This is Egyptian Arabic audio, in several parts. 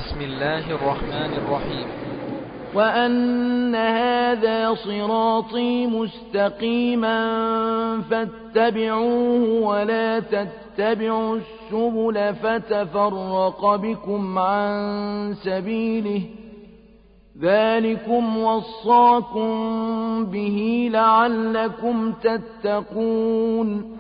بسم الله الرحمن الرحيم وأن هذا صراطي مستقيما فاتبعوه ولا تتبعوا السبل فتفرق بكم عن سبيله ذلكم وصاكم به لعلكم تتقون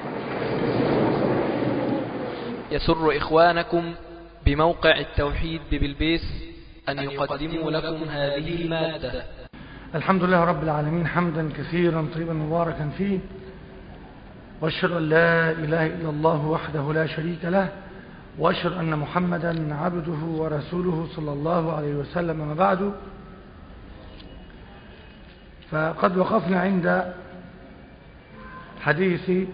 يسر إخوانكم بموقع التوحيد ببلبيس أن يقدموا لكم هذه المادة الحمد لله رب العالمين حمدا كثيرا طيبا مباركا فيه واشهد أن لا إله إلا الله وحده لا شريك له واشهد أن محمدا عبده ورسوله صلى الله عليه وسلم ما بعد فقد وقفنا عند حديث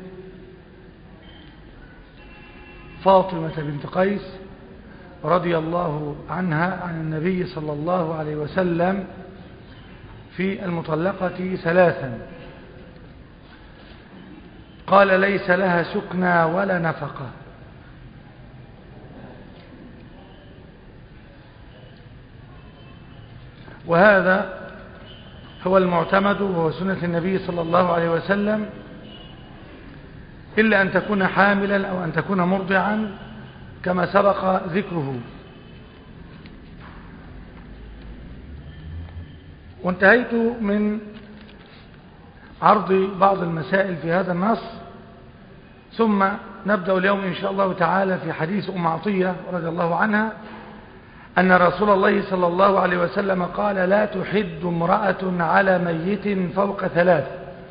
فاطمة بنت قيس رضي الله عنها عن النبي صلى الله عليه وسلم في المطلقة ثلاثا قال ليس لها سكنى ولا نفقة وهذا هو المعتمد وهو سنة النبي صلى الله عليه وسلم إلا أن تكون حاملا أو أن تكون مرضعا كما سبق ذكره وانتهيت من عرض بعض المسائل في هذا النص ثم نبدأ اليوم إن شاء الله تعالى في حديث أم عطية رضي الله عنها أن رسول الله صلى الله عليه وسلم قال لا تحد امرأة على ميت فوق ثلاث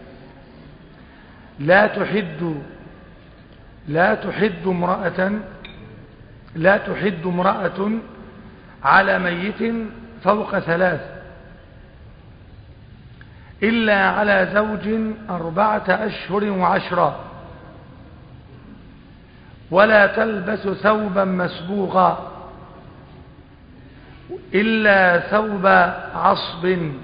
لا تحد لا تحد امرأة لا تحد امرأة على ميت فوق ثلاث إلا على زوج أربعة أشهر وعشرة ولا تلبس ثوبا مسبوغا إلا ثوب عصب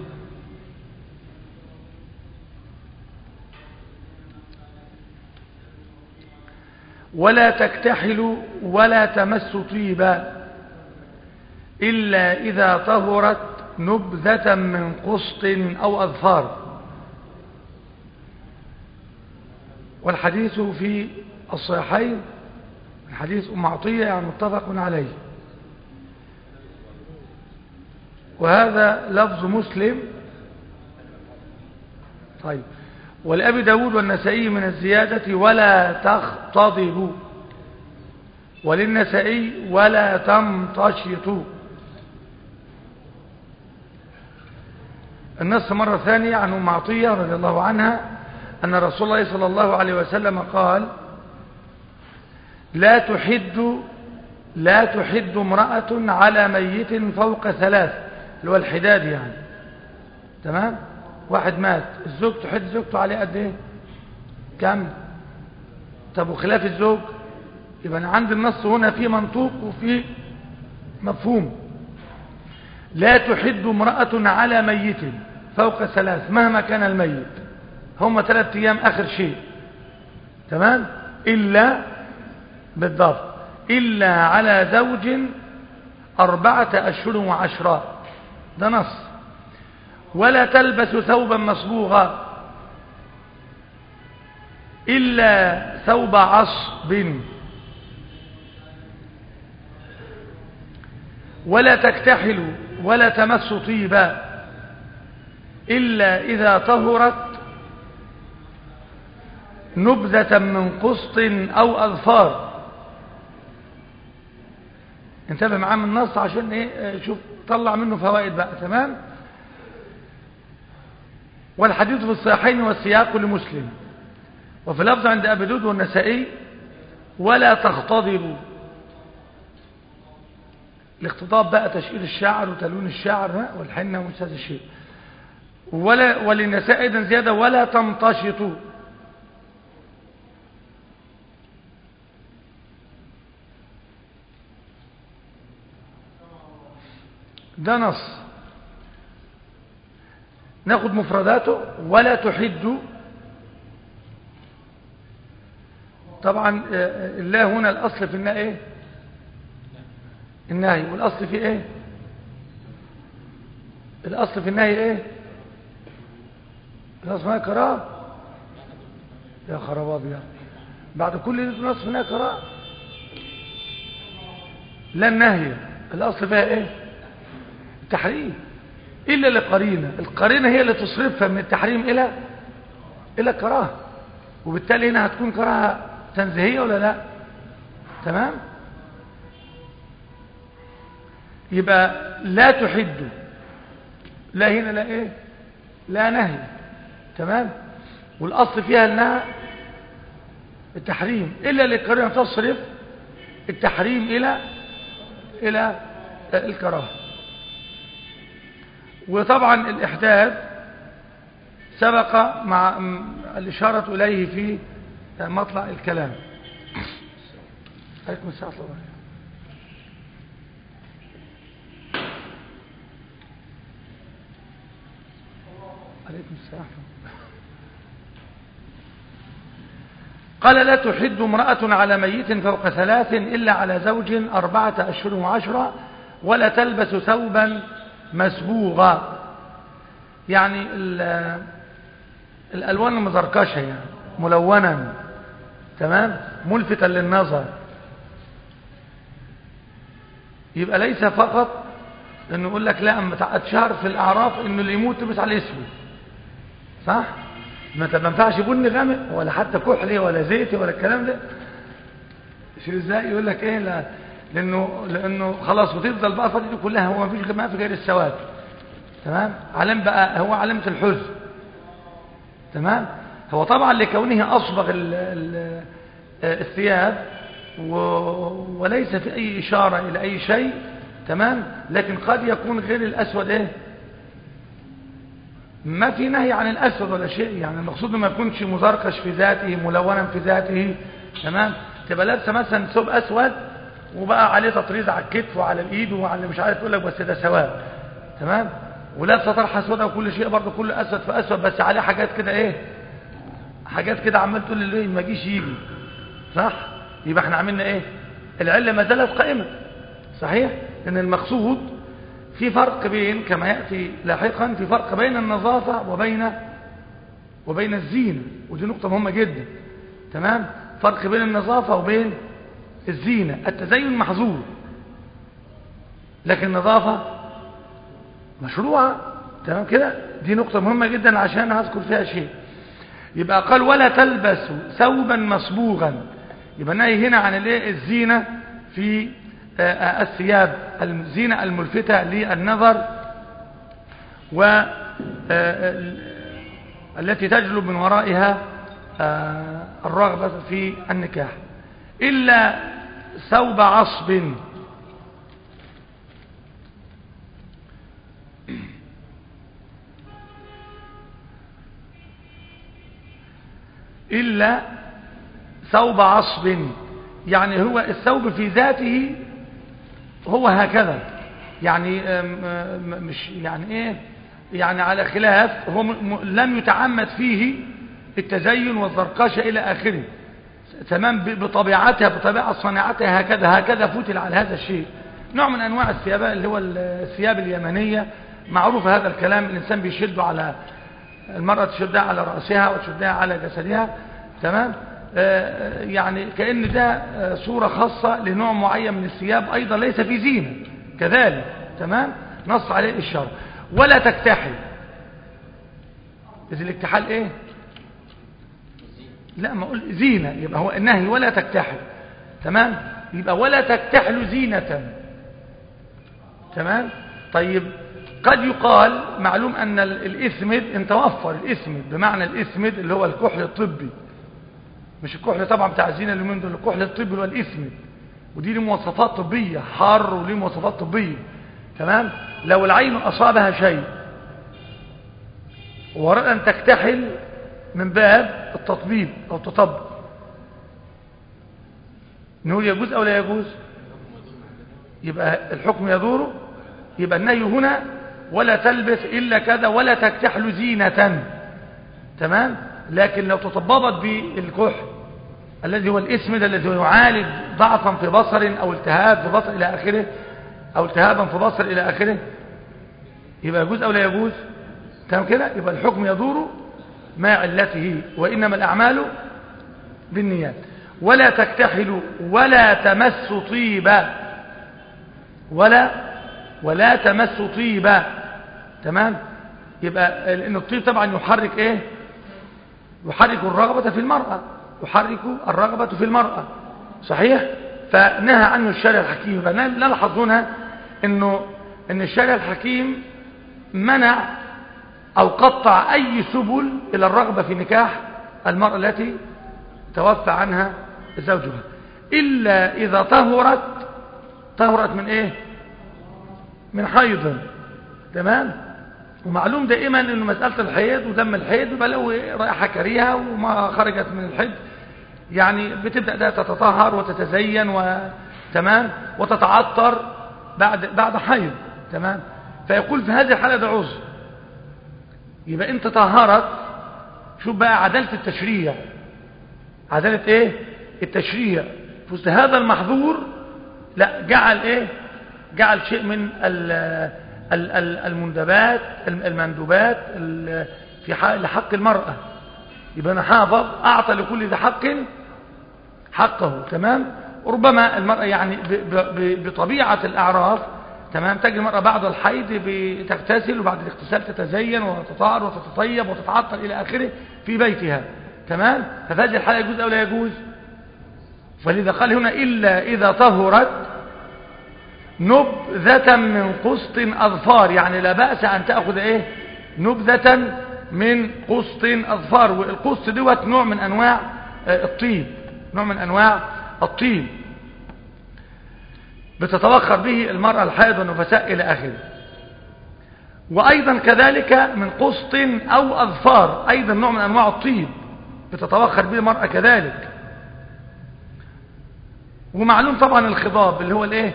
ولا تكتحل ولا تمس طيبا إلا إذا طهرت نبذة من قسط أو أظفار والحديث في الصحيحين الحديث أم عطية يعني متفق عليه وهذا لفظ مسلم طيب ولأبي داود والنسائي من الزيادة ولا تختضب وللنسائي ولا تمتشط النص مرة ثانية عن أم عطية رضي الله عنها أن رسول الله صلى الله عليه وسلم قال لا تحد لا تحد امرأة على ميت فوق ثلاث اللي هو الحداد يعني تمام واحد مات الزوج تحد زوجته عليه قد ايه كم طب وخلاف الزوج يبقى أنا عندي النص هنا في منطوق وفي مفهوم لا تحد امرأة على ميت فوق ثلاث مهما كان الميت هم ثلاث أيام آخر شيء تمام إلا بالضبط إلا على زوج أربعة أشهر وعشرات ده نص ولا تلبس ثوبا مصبوغا إلا ثوب عصب ولا تكتحل ولا تمس طيبا إلا إذا طهرت نبذة من قسط أو أظفار انتبه معاه من النص عشان ايه شوف طلع منه فوائد بقى تمام والحديث في الصحيحين والسياق لمسلم وفي لفظ عند أبي داود والنسائي ولا تختضروا الاختطاب بقى تشقير الشعر وتلوين الشعر والحنة ومش هذا الشيء ولا وللنساء ايضا زيادة ولا تمتشطوا ده نص ناخد مفرداته ولا تحد طبعا الله هنا الأصل في الناء ايه النهي والأصل في ايه الأصل في النهي ايه الأصل في النهي كراهة يا خراب أبيض بعد كل ده الأصل في النهي كراهة لا النهي الأصل فيها ايه التحريم إلا لقرينة القرينة هي اللي تصرفها من التحريم إلى إلى كراهة وبالتالي هنا هتكون كراهة تنزيهية ولا لا تمام يبقى لا تحد لا هنا لا ايه لا نهي تمام والاصل فيها انها التحريم الا للقرينه تصرف التحريم الى الى الكراهه وطبعا الاحداث سبق مع الاشاره اليه في مطلع الكلام عليكم السلام ورحمه الله عليكم السلام قال لا تحد امرأة على ميت فوق ثلاث إلا على زوج أربعة أشهر وعشرة ولا تلبس ثوبا مسبوغا يعني الألوان المزركشة يعني ملونا تمام ملفتا للنظر يبقى ليس فقط انه يقول لك لا اما اتشهر في الاعراف انه اللي يموت تلبس على الاسود صح ما تنفعش بني غامق ولا حتى كحلي ولا زيتي ولا الكلام ده شو ازاي يقول لك ايه لا لانه لانه خلاص وتفضل بقى الفتره دي كلها هو ما فيش ما في غير السواد تمام علم بقى هو علامه الحزن تمام هو طبعا لكونه اصبغ ال ال الثياب وليس في اي اشاره الى اي شيء تمام لكن قد يكون غير الاسود ايه ما في نهي عن الأسود ولا شيء يعني المقصود ما يكونش مزرقش في ذاته ملونا في ذاته تمام تبقى لابسه مثلا ثوب أسود وبقى عليه تطريز على الكتف وعلى الإيد وعلى مش عارف يقول لك بس ده سواد تمام ولابسه طرحه سوداء وكل شيء برضه كله أسود في أسود بس عليه حاجات كده إيه حاجات كده عمال تقول لي ما جيش يجي صح يبقى احنا عملنا إيه العلة ما زالت قائمة صحيح لأن المقصود في فرق بين كما يأتي لاحقا في فرق بين النظافة وبين وبين الزينة ودي نقطة مهمة جدا تمام فرق بين النظافة وبين الزينة التزين محظور لكن النظافة مشروعة تمام كده دي نقطة مهمة جدا عشان هذكر فيها شيء يبقى قال ولا تلبسوا ثوبا مصبوغا يبقى نهي هنا عن الايه الزينة في الثياب الزينة الملفتة للنظر و التي تجلب من ورائها الرغبة في النكاح إلا ثوب عصب إلا ثوب عصب يعني هو الثوب في ذاته هو هكذا يعني مش يعني ايه يعني على خلاف هو لم يتعمد فيه التزين والزرقشة الى اخره تمام بطبيعتها بطبيعة صناعتها هكذا هكذا فتل على هذا الشيء نوع من انواع الثياب اللي هو الثياب اليمنية معروف هذا الكلام الانسان بيشده على المرأة تشدها على رأسها وتشدها على جسدها تمام يعني كأن ده صورة خاصة لنوع معين من الثياب أيضا ليس في زينة كذلك تمام نص عليه الشرع ولا تكتحل إذا الاكتحال إيه لا ما أقول زينة يبقى هو النهي ولا تكتحل تمام يبقى ولا تكتحل زينة تمام طيب قد يقال معلوم أن الإثمد ان توفر الإثمد بمعنى الإثمد اللي هو الكحل الطبي مش الكحل طبعا بتاع الزينة اليومين دول الكحل الطبي اللي هو الإثمد ودي له مواصفات طبية حار وليه مواصفات طبية تمام لو العين أصابها شيء وأراد أن تكتحل من باب التطبيب أو التطبب نقول يجوز أو لا يجوز يبقى الحكم يدور يبقى النهي هنا ولا تلبس إلا كذا ولا تكتحل زينة تمام لكن لو تطببت بالكحل الذي هو الاسم ده الذي يعالج ضعفا في بصر أو التهاب في بصر إلى آخره أو التهابا في بصر إلى آخره يبقى يجوز أو لا يجوز تمام كده يبقى الحكم يدور مع علته وإنما الأعمال بالنيات ولا تكتحلوا ولا تمس طيبا ولا ولا تمس طيبا تمام يبقى لأن الطيب طبعا يحرك ايه يحرك الرغبة في المرأة يحرك الرغبة في المرأة صحيح فنهى عنه الشارع الحكيم فنلحظ هنا انه ان الشارع الحكيم منع او قطع اي سبل الى الرغبة في نكاح المرأة التي توفى عنها زوجها الا اذا طهرت طهرت من ايه من حيض تمام ومعلوم دائما انه مسألة الحيض ودم الحيض يبقى له رائحة كريهة وما خرجت من الحيض يعني بتبدأ ده تتطهر وتتزين وتمام وتتعطر بعد بعد حيض تمام فيقول في هذه الحالة ده عذر يبقى انت طهرت شوف بقى عدالة التشريع عدالة ايه التشريع فوسط هذا المحظور لا جعل ايه جعل شيء من المندبات المندوبات في حق المرأة يبقى انا حافظ اعطى لكل ذي حق حقه تمام ربما المرأة يعني بطبيعة الاعراف تمام تجي المرأة بعد الحيض بتغتسل وبعد الاغتسال تتزين وتطهر وتتطيب وتتعطر الى اخره في بيتها تمام ففي هذه الحالة يجوز او لا يجوز فلذا قال هنا الا اذا طهرت نبذة من قسط أظفار يعني لا بأس أن تأخذ إيه نبذة من قسط أظفار والقسط دوت نوع من أنواع الطيب نوع من أنواع الطيب بتتوخر به المرأة الحائض والنفساء إلى آخره وأيضا كذلك من قسط أو أظفار أيضا نوع من أنواع الطيب بتتوخر به المرأة كذلك ومعلوم طبعا الخضاب اللي هو الايه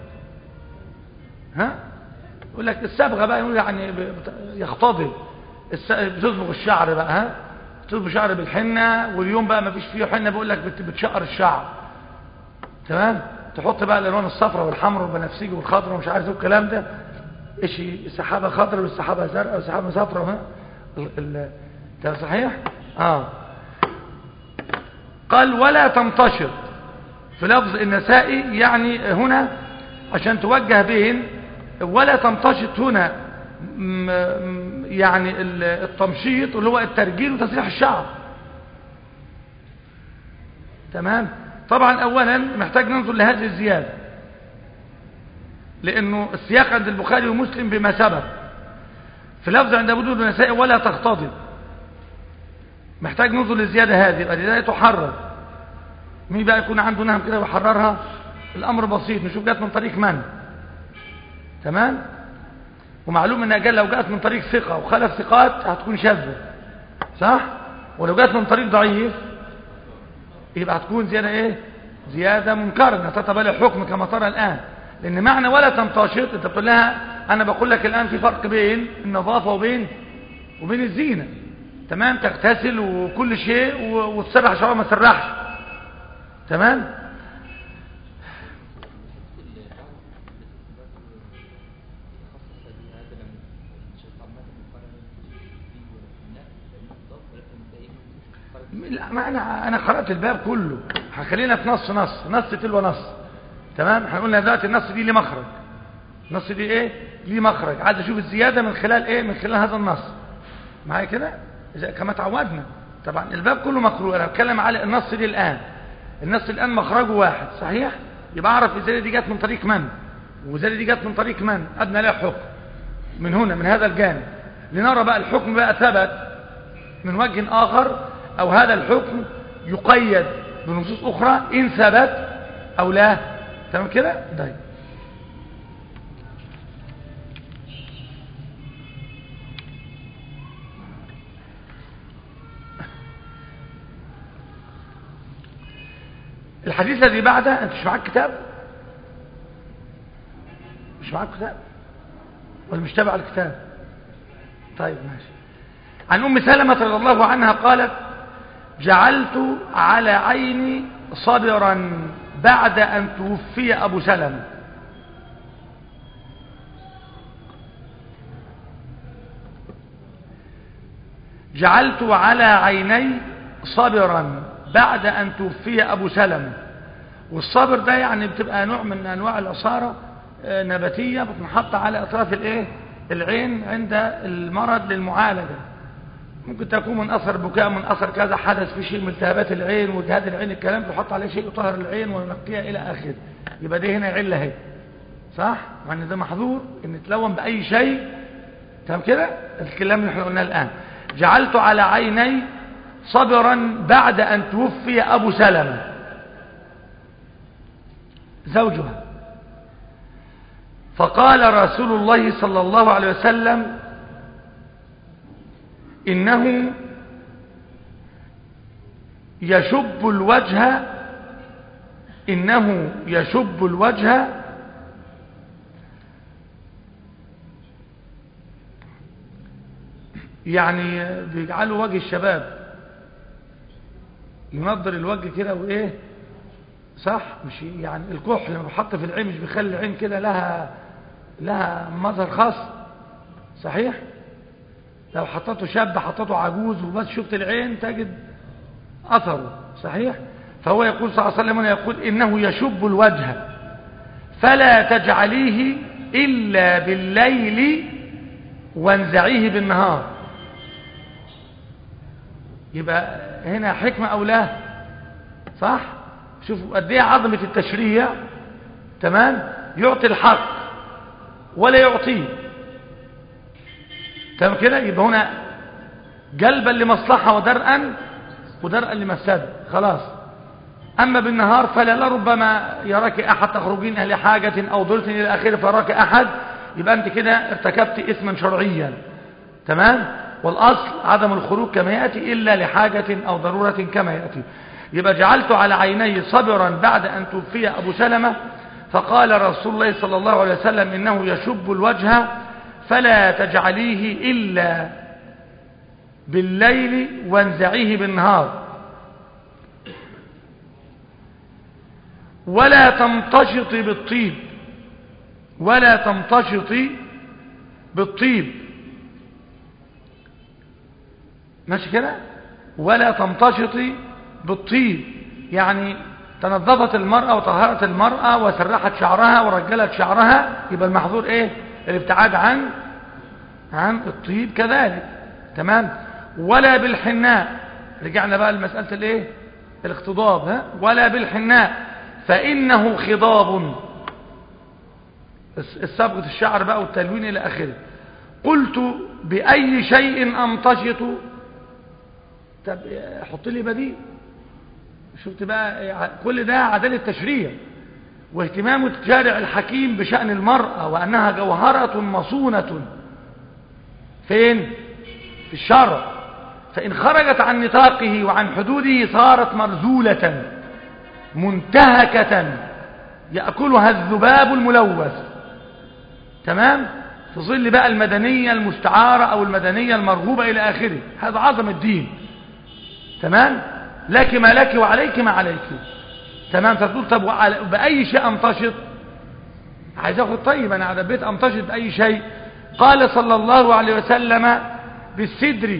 ها يقول لك الصبغه بقى يقول يعني يختضب بتصبغ الشعر بقى ها تصبغ الشعر بالحنه واليوم بقى ما فيش فيه حنه بيقول لك بتشقر الشعر تمام تحط بقى الالوان الصفراء والحمراء والبنفسجي والخضراء ومش عارف ايه الكلام ده ايش سحابه خضراء والسحابه زرقاء وسحابه صفراء ها ده صحيح اه قال ولا تمتشط في لفظ النسائي يعني هنا عشان توجه بين ولا تمتشط هنا يعني التمشيط اللي هو الترجيل وتسريح الشعر تمام طبعا اولا محتاج ننظر لهذه الزيادة لانه السياق عند البخاري ومسلم بما سبق في لفظ عند ابو داود النسائي ولا تختضب محتاج ننظر للزيادة هذه يبقى دي تحرر مين بقى يكون عنده نهم كده ويحررها الامر بسيط نشوف جات من طريق من تمام ومعلوم ان اجل لو جات من طريق ثقه وخلف ثقات هتكون شاذه صح ولو جات من طريق ضعيف يبقى هتكون زياده ايه زياده منكره تتبالي الحكم كما ترى الان لان معنى ولا تمتشط انت بتقول لها انا بقول لك الان في فرق بين النظافه وبين وبين الزينه تمام تغتسل وكل شيء وتسرح شعرها ما تسرحش تمام لا ما انا انا قرات الباب كله هخلينا في نص نص نص تلو نص تمام احنا قلنا دلوقتي النص دي ليه مخرج النص دي ايه ليه مخرج عايز اشوف الزياده من خلال ايه من خلال هذا النص معايا كده اذا كما تعودنا طبعا الباب كله مقروء انا بتكلم على النص دي الان النص الان مخرجه واحد صحيح يبقى اعرف الزياده دي جت من طريق من والزياده دي جت من طريق من ادنى لها حكم من هنا من هذا الجانب لنرى بقى الحكم بقى ثبت من وجه اخر او هذا الحكم يقيد بنصوص اخرى ان ثبت او لا تمام كده طيب الحديث الذي بعده انت مش معاك كتاب مش معاك كتاب ولا مش تابع الكتاب طيب ماشي عن ام سلمة رضي الله عنها قالت جعلت على عيني صبرا بعد ان توفي ابو سلمة جعلت على عيني صبرا بعد أن توفي أبو سلمة والصبر ده يعني بتبقى نوع من أنواع العصارة آه، نباتية بتنحط على أطراف الإيه؟ العين عند المرض للمعالجة ممكن تكون من أثر بكاء من أثر كذا حدث في شيء من التهابات العين وجهاد العين الكلام تحط عليه شيء يطهر العين وينقيها إلى آخره يبقى دي هنا علة اهي صح؟ مع ان ده محظور ان تلون بأي شيء تمام كده؟ الكلام اللي احنا قلناه الآن جعلت على عيني صبرا بعد أن توفي أبو سلمة زوجها فقال رسول الله صلى الله عليه وسلم إنه يشب الوجه إنه يشب الوجه يعني بيجعلوا وجه الشباب ينظر الوجه كده وايه صح مش يعني الكحل لما بحط في العين مش بيخلي العين كده لها لها مظهر خاص صحيح لو حطيته شاب حطيته عجوز وبس شفت العين تجد اثره صحيح فهو يقول صلى الله عليه وسلم يقول انه يشب الوجه فلا تجعليه الا بالليل وانزعيه بالنهار يبقى هنا حكمة أو لا صح شوفوا قد ايه عظمة التشريع تمام يعطي الحق ولا يعطيه تمام كده يبقى هنا جلبا لمصلحة ودرءا ودرءا لمفسدة خلاص أما بالنهار فلا لربما يراك أحد تخرجين أهل حاجة أو ضرة إلى آخره فراك أحد يبقى أنت كده ارتكبت إثما شرعيا تمام والأصل عدم الخروج كما يأتي إلا لحاجة أو ضرورة كما يأتي يبقى جعلت على عيني صبرا بعد أن توفي أبو سلمة فقال رسول الله صلى الله عليه وسلم إنه يشب الوجه فلا تجعليه إلا بالليل وانزعيه بالنهار ولا تمتشطي بالطيب ولا تمتشطي بالطيب ماشي كده ولا تمتشطي بالطيب يعني تنظفت المرأة وطهرت المرأة وسرحت شعرها ورجلت شعرها يبقى المحظور ايه الابتعاد عن عن الطيب كذلك تمام ولا بالحناء رجعنا بقى لمسألة الايه الاختضاب ها ولا بالحناء فإنه خضاب الصبغة الشعر بقى والتلوين إلى آخره قلت بأي شيء أمتشط طب حط لي بديل شفت بقى كل ده عدالة تشريع واهتمام الشارع الحكيم بشأن المرأة وأنها جوهرة مصونة فين في الشرع فإن خرجت عن نطاقه وعن حدوده صارت مرزولة منتهكة يأكلها الذباب الملوث تمام في ظل بقى المدنية المستعارة أو المدنية المرغوبة إلى آخره هذا عظم الدين تمام لك ما لك وعليك ما عليك تمام فتقول طب بأي شيء أمتشط عايز أخذ طيب أنا على بيت أمتشط بأي شيء قال صلى الله عليه وسلم بالسدر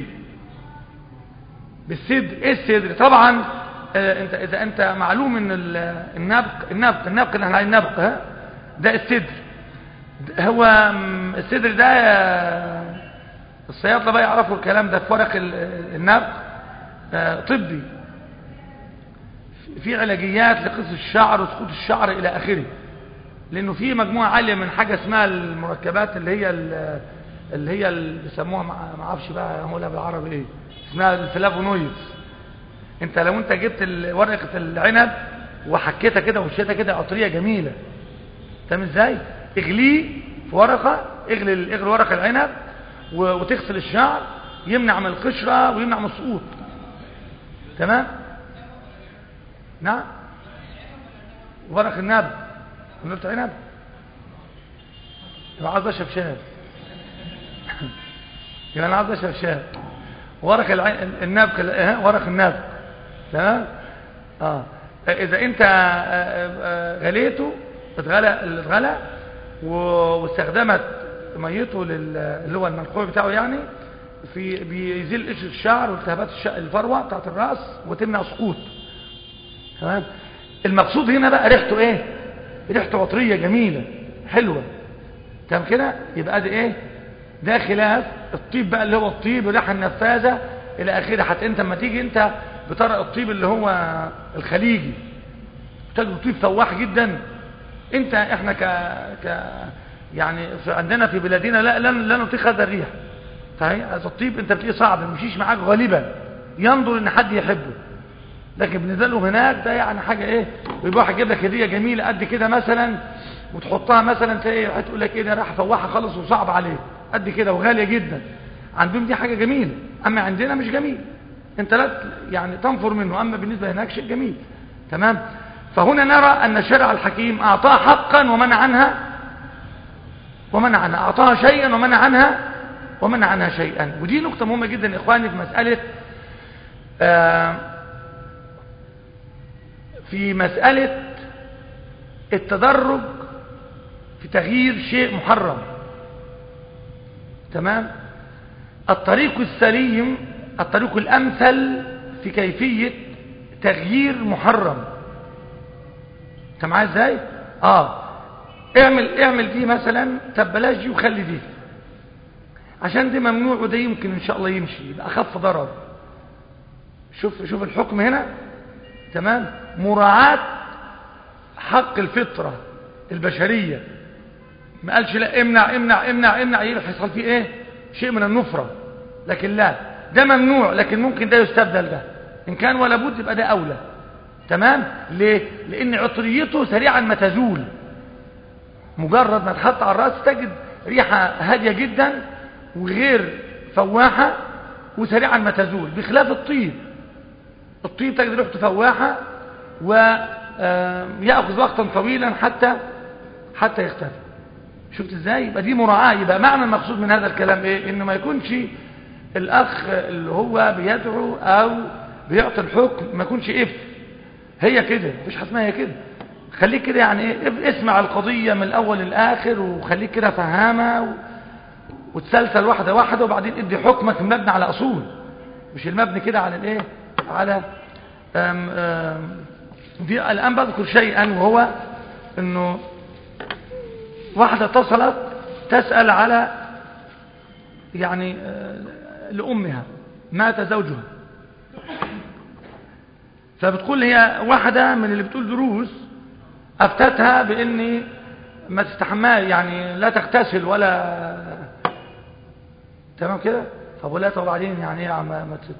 بالسدر إيه السدر طبعا آه انت إذا أنت معلوم أن النبق النبق النبق اللي احنا النبق ها ده السدر هو السدر ده الصيادله بقى يعرفوا الكلام ده في ورق النبق آه طبي في علاجيات لقص الشعر وسقوط الشعر الى اخره لانه في مجموعه عاليه من حاجه اسمها المركبات اللي هي اللي هي اللي بيسموها ما اعرفش بقى هقولها بالعربي ايه اسمها الفلافونويدز انت لو انت جبت ورقه العنب وحكيتها كده ومشيتها كده عطريه جميله تمام ازاي اغليه في ورقه اغلي اغلي ورق العنب وتغسل الشعر يمنع من القشره ويمنع من السقوط تمام نعم ورق النب قلت عنب يبقى عاوز اشرب شاي يبقى انا عاوز اشرب شاي ورق النب ورق النب تمام اه اذا انت غليته اتغلى اتغلى واستخدمت ميته اللي هو المنقوع بتاعه يعني في بيزيل قشر الشعر والتهابات الش- الفروه بتاعت الراس وتمنع سقوط تمام المقصود هنا بقى ريحته ايه ريحته عطريه جميله حلوه تمام كده يبقى ده ايه ده خلاف الطيب بقى اللي هو الطيب الريحه النفاذه الى اخره حتى انت لما تيجي انت بترى الطيب اللي هو الخليجي تجد طيب فواح جدا انت احنا ك ك يعني في عندنا في بلادنا لا لن لا نطيق هذا الريح صحيح هذا الطيب انت بتلاقيه صعب ما يمشيش معاك غالبا ينظر ان حد يحبه لكن بالنسبه لهم هناك ده يعني حاجه ايه بيبقى واحد يجيب لك هديه جميله قد كده مثلا وتحطها مثلا تلاقي واحد تقول لك ايه ده راح فواحه خالص وصعب عليه قد كده وغاليه جدا عندهم دي حاجه جميله اما عندنا مش جميل انت لا ت- يعني تنفر منه اما بالنسبه هناك شيء جميل تمام فهنا نرى ان الشرع الحكيم اعطاه حقا ومنع عنها ومنع عنها اعطاها شيئا ومنع عنها ومنع عنها شيئا ودي نقطه مهمه جدا يا اخواني في مساله آه في مسألة التدرج في تغيير شيء محرم تمام الطريق السليم الطريق الأمثل في كيفية تغيير محرم انت معايا ازاي اه اعمل اعمل دي مثلا طب بلاش دي وخلي دي عشان دي ممنوع وده يمكن ان شاء الله يمشي يبقى اخف ضرر شوف شوف الحكم هنا تمام مراعاة حق الفطرة البشرية ما قالش لا امنع امنع امنع امنع يحصل فيه ايه شيء من النفرة لكن لا ده ممنوع لكن ممكن ده يستبدل ده ان كان ولا بد يبقى ده اولى تمام ليه لان عطريته سريعا ما تزول مجرد ما تحط على الراس تجد ريحة هادية جدا وغير فواحة وسريعا ما تزول بخلاف الطيب الطيب تجد ريحته فواحة ويأخذ وقتا طويلا حتى حتى يختفي شفت ازاي يبقى دي مراعاة يبقى معنى المقصود من هذا الكلام ايه انه ما يكونش الاخ اللي هو بيدعو او بيعطي الحكم ما يكونش اف هي كده مفيش حاجه اسمها هي كده خليك كده يعني ايه اسمع القضية من الاول للاخر وخليك كده فهامة و... وتسلسل واحدة واحدة وبعدين ادي حكمك مبني على اصول مش المبني كده على الايه على أم أم دي الان بذكر شيئا وهو انه واحدة اتصلت تسأل على يعني آه، لأمها مات زوجها فبتقول هي واحدة من اللي بتقول دروس أفتتها بإني ما تستحمى يعني لا تغتسل ولا تمام كده فبقول لها طب وبعدين يعني ايه ما, ما تت...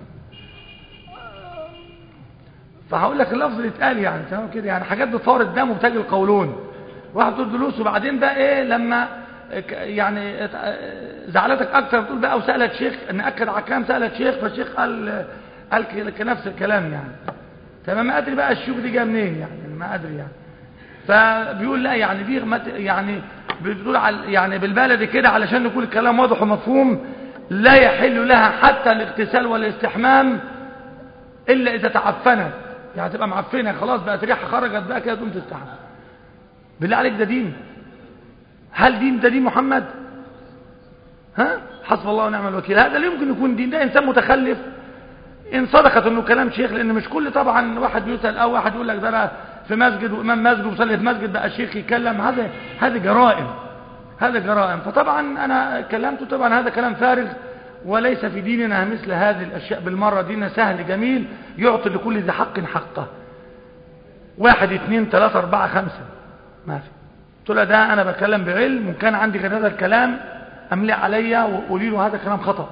فهقول لك اللفظ اللي اتقال يعني تمام كده يعني حاجات بتفور الدم وبتجي القولون واحد تقول دروس وبعدين بقى ايه لما ك- يعني ات- زعلتك اكتر بتقول بقى وسالت شيخ ناكد على الكلام سالت شيخ فالشيخ قال قال ك- نفس الكلام يعني تمام ما ادري بقى الشيوخ دي جايه منين يعني ما ادري يعني فبيقول لا يعني دي ما ت- يعني بتقول على يعني بالبلدي كده علشان يكون الكلام واضح ومفهوم لا يحل لها حتى الاغتسال والاستحمام الا اذا تعفنت يعني تبقى معفنه خلاص بقت ريحه خرجت بقى كده تقوم تستحمى بالله عليك ده دين هل دين ده دين محمد ها حسب الله ونعم الوكيل هذا لا يمكن يكون دين ده انسان متخلف ان صدقت انه كلام شيخ لان مش كل طبعا واحد بيسال او واحد يقول لك ده انا في مسجد وامام مسجد وصلي في مسجد بقى شيخ يتكلم هذا هذه جرائم هذا جرائم فطبعا انا كلمته طبعا هذا كلام فارغ وليس في ديننا مثل هذه الاشياء بالمره ديننا سهل جميل يعطي لكل ذي حق حقه واحد اثنين ثلاثة أربعة خمسة ما في قلت له ده أنا بتكلم بعلم وكان عندي غير هذا الكلام أملي عليا وقولي له هذا كلام خطأ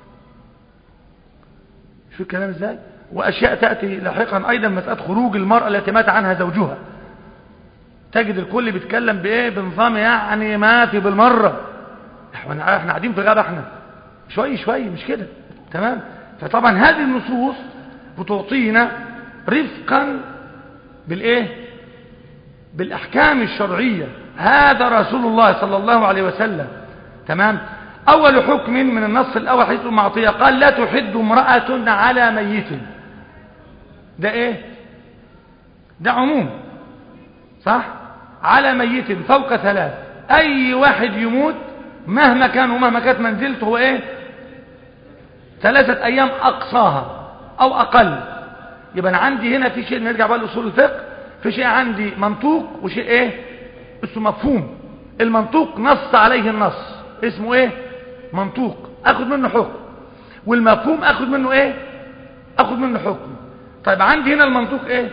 شو الكلام ازاي وأشياء تأتي لاحقا أيضا مسألة خروج المرأة التي مات عنها زوجها تجد الكل بيتكلم بإيه بنظام يعني ما في بالمرة احنا احنا قاعدين في غابة احنا شوي شوي مش كده تمام فطبعا هذه النصوص بتعطينا رفقا بالايه بالاحكام الشرعيه هذا رسول الله صلى الله عليه وسلم تمام اول حكم من النص الاول حيث معطيه قال لا تحد امراه على ميت ده ايه ده عموم صح على ميت فوق ثلاث اي واحد يموت مهما كان ومهما كانت منزلته هو ايه ثلاثة أيام أقصاها أو أقل يبقى أنا عندي هنا في شيء نرجع بقى لأصول الفقه في شيء عندي منطوق وشيء إيه اسمه مفهوم المنطوق نص عليه النص اسمه إيه منطوق أخذ منه حكم والمفهوم أخذ منه إيه أخذ منه حكم طيب عندي هنا المنطوق إيه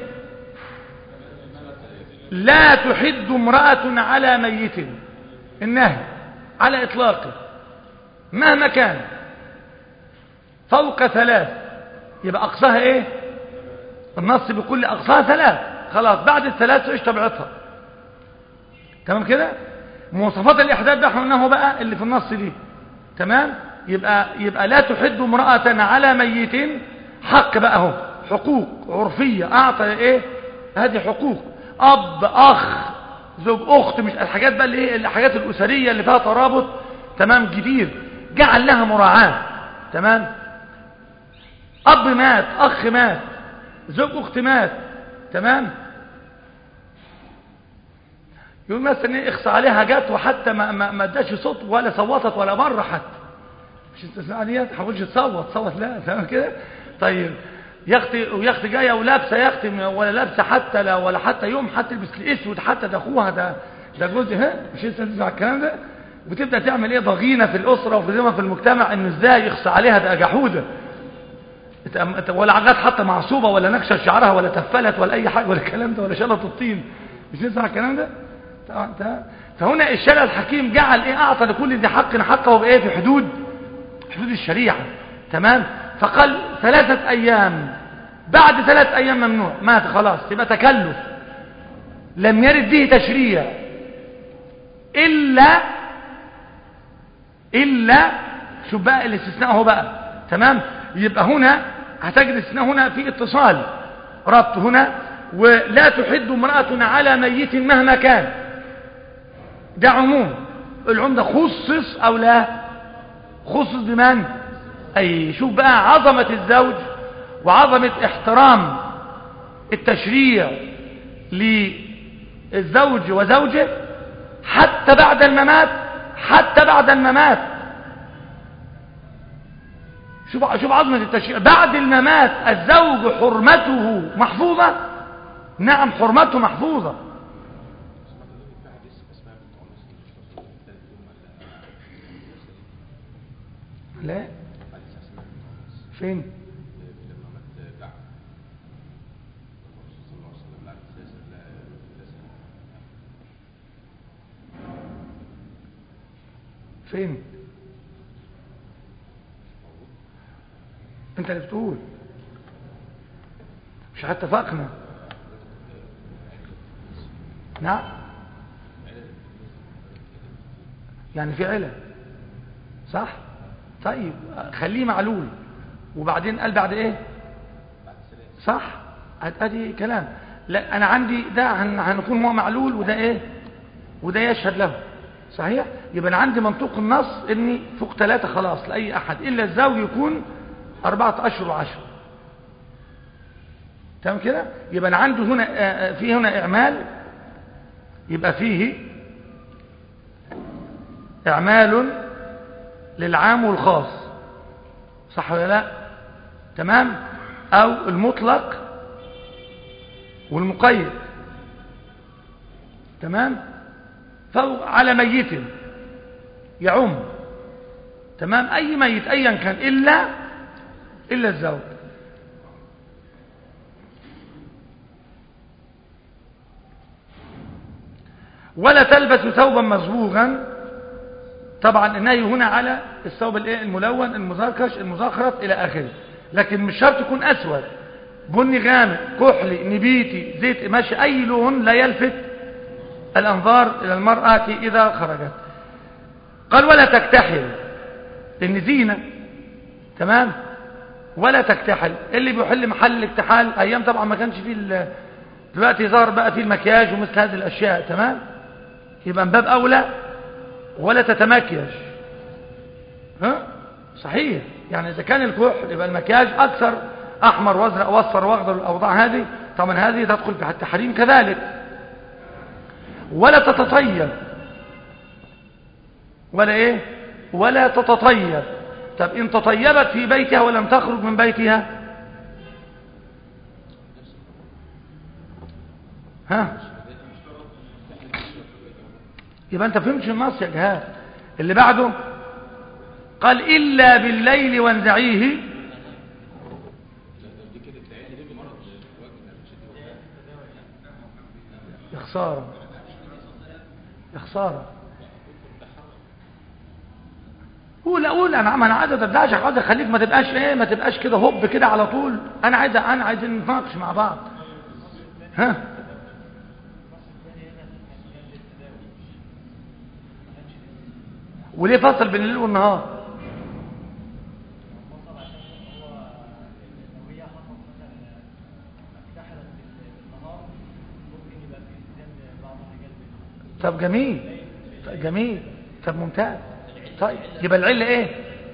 لا تحد امرأة على ميت النهي على إطلاقه مهما كان فوق ثلاث يبقى أقصاها إيه النص بكل أقصاها ثلاث خلاص بعد الثلاث إيش طبيعتها تمام كده مواصفات الإحداث ده احنا قلناه بقى اللي في النص دي تمام يبقى يبقى لا تحد امرأة على ميت حق بقى اهو حقوق عرفية أعطى إيه هذه حقوق أب أخ زوج أخت مش الحاجات بقى اللي إيه الحاجات الأسرية اللي فيها ترابط تمام كبير جعل لها مراعاة تمام أب مات أخ مات زوج أخت مات تمام يقول مثلا ايه اخصى عليها جت وحتى ما ما ما اداش صوت ولا صوتت ولا مره حتى مش انت تسمع ديت حاولش تصوت صوت لا تمام كده طيب يا اختي ويا اختي جايه ولابسه يا اختي ولا لابسه حتى لا ولا حتى يوم حتى تلبس الاسود حتى ده اخوها ده ده جوزي ها مش انت تسمع الكلام ده بتبدا تعمل ايه ضغينه في الاسره وفي في المجتمع انه ازاي يخصى عليها ده جحوده ولا عجات حتى معصوبه ولا نكشه شعرها ولا تفلت ولا اي حاجه ولا الكلام ده ولا شلت الطين مش تسمع الكلام ده فهنا الشرع الحكيم جعل ايه اعطى لكل ذي حق حقه بايه في حدود حدود الشريعه تمام فقال ثلاثه ايام بعد ثلاث ايام ممنوع مات خلاص يبقى تكلف لم يرد به تشريع الا الا شوف بقى الاستثناء هو بقى تمام يبقى هنا هتجد الاستثناء هنا في اتصال ربط هنا ولا تحد امرأة على ميت مهما كان ده عموم العموم ده خصص او لا خصص بمن اي شوف بقى عظمة الزوج وعظمة احترام التشريع للزوج وزوجه حتى بعد الممات حتى بعد الممات شوف شوف عظمة التشريع بعد الممات الزوج حرمته محفوظة نعم حرمته محفوظة لا فين فين انت اللي بتقول مش اتفقنا نعم يعني في علة صح طيب خليه معلول وبعدين قال بعد ايه صح ادي كلام لا انا عندي ده هنكون هو معلول وده ايه وده يشهد له صحيح يبقى انا عندي منطوق النص اني فوق ثلاثة خلاص لاي احد الا الزوج يكون اربعة اشهر وعشر تمام كده يبقى انا عنده هنا في هنا اعمال يبقى فيه اعمال للعام والخاص صح ولا لا تمام او المطلق والمقيد تمام فوق على ميت يعم تمام اي ميت ايا كان الا الا الزوج ولا تلبس ثوبا مصبوغا طبعا النهي هنا على الثوب الايه الملون المزركش المزخرف الى اخره لكن مش شرط يكون اسود بني غامق كحلي نبيتي زيت ماشي اي لون لا يلفت الانظار الى المرأة اذا خرجت قال ولا تكتحل لان زينة تمام ولا تكتحل اللي بيحل محل الاكتحال ايام طبعا ما كانش فيه دلوقتي ظهر بقى فيه المكياج ومثل هذه الاشياء تمام يبقى من باب اولى ولا تتمكيج ها صحيح يعني اذا كان الكحل يبقى المكياج اكثر احمر وازرق واصفر واخضر الاوضاع هذه طبعا هذه تدخل في التحريم كذلك ولا تتطيب ولا ايه ولا تتطيب طب إن تطيبت في بيتها ولم تخرج من بيتها ها يبقى انت فهمتش النص يا جهاد اللي بعده قال إلا بالليل وانزعيه يا خسارة يا خسارة قول قول انا انا عايز اتدعش عايز اخليك ما تبقاش ايه ما تبقاش كده هوب كده على طول انا عايز انا عايز نتناقش مع بعض ها وليه فصل بين الليل والنهار طب جميل طب جميل طب ممتاز طيب يبقى العله ايه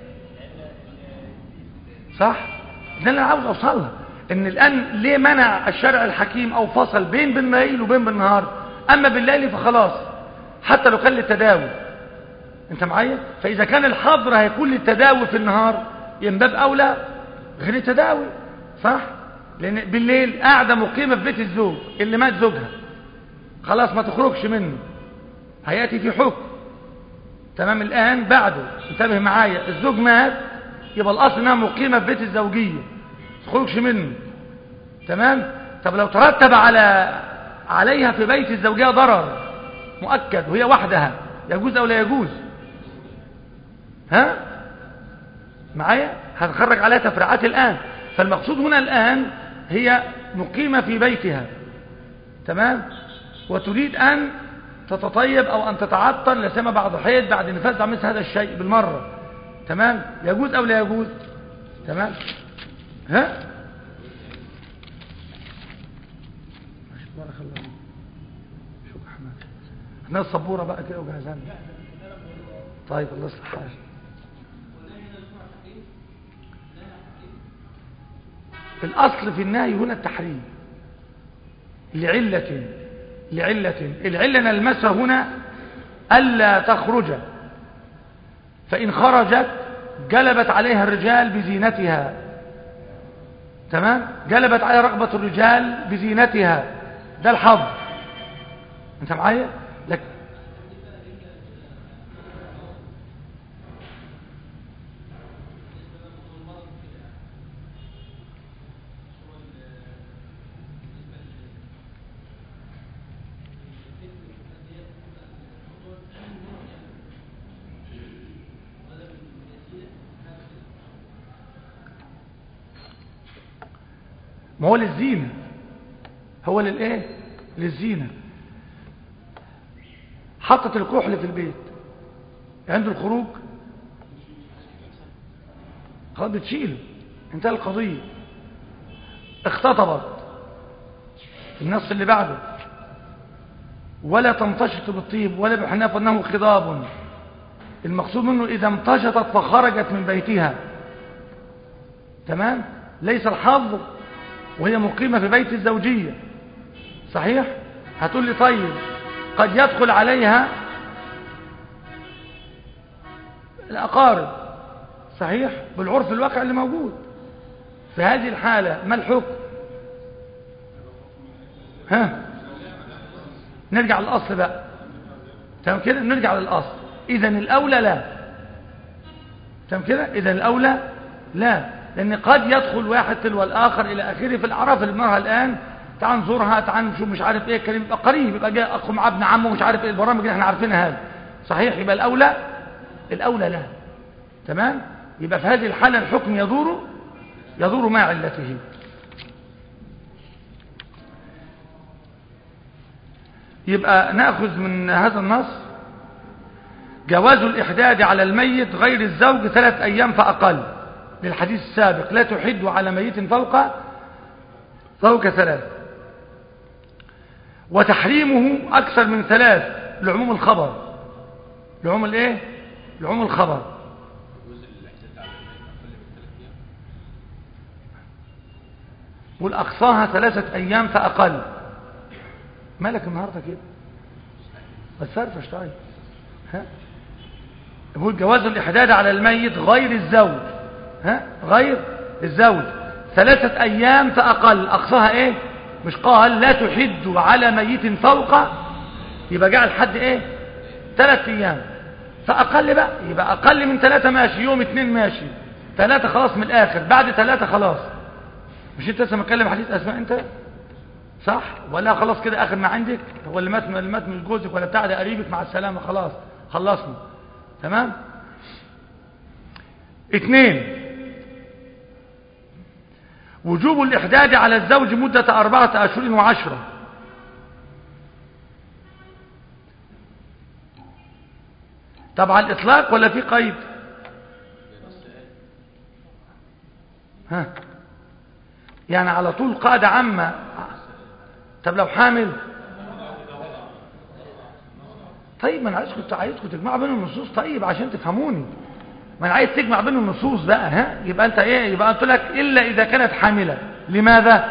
صح ده اللي انا عاوز اوصلها ان الان ليه منع الشرع الحكيم او فصل بين بالليل وبين بالنهار اما بالليل فخلاص حتى لو كان للتداوي انت معايا فاذا كان الحظر هيكون للتداوي في النهار ينباب اولى غير التداوي صح لان بالليل قاعده مقيمه في بيت الزوج اللي مات زوجها خلاص ما تخرجش منه هياتي في حكم تمام الان بعده انتبه معايا الزوج مات يبقى الاصل انها مقيمه في بيت الزوجيه ما تخرجش منه تمام طب لو ترتب على عليها في بيت الزوجيه ضرر مؤكد وهي وحدها يجوز او لا يجوز ها معايا هنخرج عليها تفريعات الآن فالمقصود هنا الآن هي مقيمة في بيتها تمام وتريد أن تتطيب أو أن تتعطر لسما بعد حيض بعد نفاس مثل هذا الشيء بالمرة تمام يجوز أو لا يجوز تمام ها بارك الله فيك. شوف احمد احنا الصبورة بقى كده وجهزان طيب الله يصلح حالك الأصل في النهي هنا التحريم لعلة لعلة العلة نلمسها هنا ألا تخرج فإن خرجت جلبت عليها الرجال بزينتها تمام جلبت عليها رغبة الرجال بزينتها ده الحظ انت معايا لك ما هو للزينة هو للايه للزينة حطت الكحل في البيت عند الخروج خلاص بتشيله انتهى القضية اختطبت النص اللي بعده ولا تمتشط بالطيب ولا بحناف انه خضاب المقصود منه اذا امتشطت فخرجت من بيتها تمام ليس الحظ وهي مقيمة في بيت الزوجية صحيح هتقول لي طيب قد يدخل عليها الأقارب صحيح بالعرف الواقع اللي موجود في هذه الحالة ما الحكم ها نرجع للأصل بقى تمام كده نرجع للأصل إذا الأولى لا تمام كده إذا الأولى لا لأن قد يدخل واحد تلو الآخر إلى آخره في الأعراف اللي بنرها الآن تعال نزورها تعال نشوف مش عارف ايه الكلام يبقى قريب يبقى جاء اخو مع ابن عمه مش عارف ايه البرامج اللي احنا عارفينها هذه صحيح يبقى الاولى الاولى لا تمام يبقى في هذه الحاله الحكم يدور يدور مع علته يبقى ناخذ من هذا النص جواز الاحداد على الميت غير الزوج ثلاث ايام فاقل للحديث السابق لا تحد على ميت فوق فوق ثلاث وتحريمه أكثر من ثلاث لعموم الخبر لعموم الايه لعموم الخبر والأقصاها ثلاثة أيام فأقل مالك النهاردة كده ما تفرفش طيب ها يقول جواز الإحداد على الميت غير الزوج ها غير الزوج ثلاثة أيام فأقل أقصاها إيه مش قال لا تحد على ميت فوق يبقى جعل حد إيه ثلاث أيام فأقل بقى يبقى أقل من ثلاثة ماشي يوم اتنين ماشي ثلاثة خلاص من الآخر بعد ثلاثة خلاص مش انت لسه متكلم حديث أسماء انت صح ولا خلاص كده آخر ما عندك هو اللي مات اللي مات من جوزك ولا بتاع ده قريبك مع السلامة خلاص خلصنا تمام اثنين وجوب الإحداد على الزوج مدة أربعة أشهر وعشرة طبعا الإطلاق ولا في قيد ها يعني على طول قاعدة عامة طب لو حامل طيب ما انا عايزكم عايزكم تجمعوا بين النصوص طيب عشان تفهموني ما انا عايز تجمع بين النصوص بقى ها يبقى انت ايه يبقى قلت لك الا اذا كانت حامله لماذا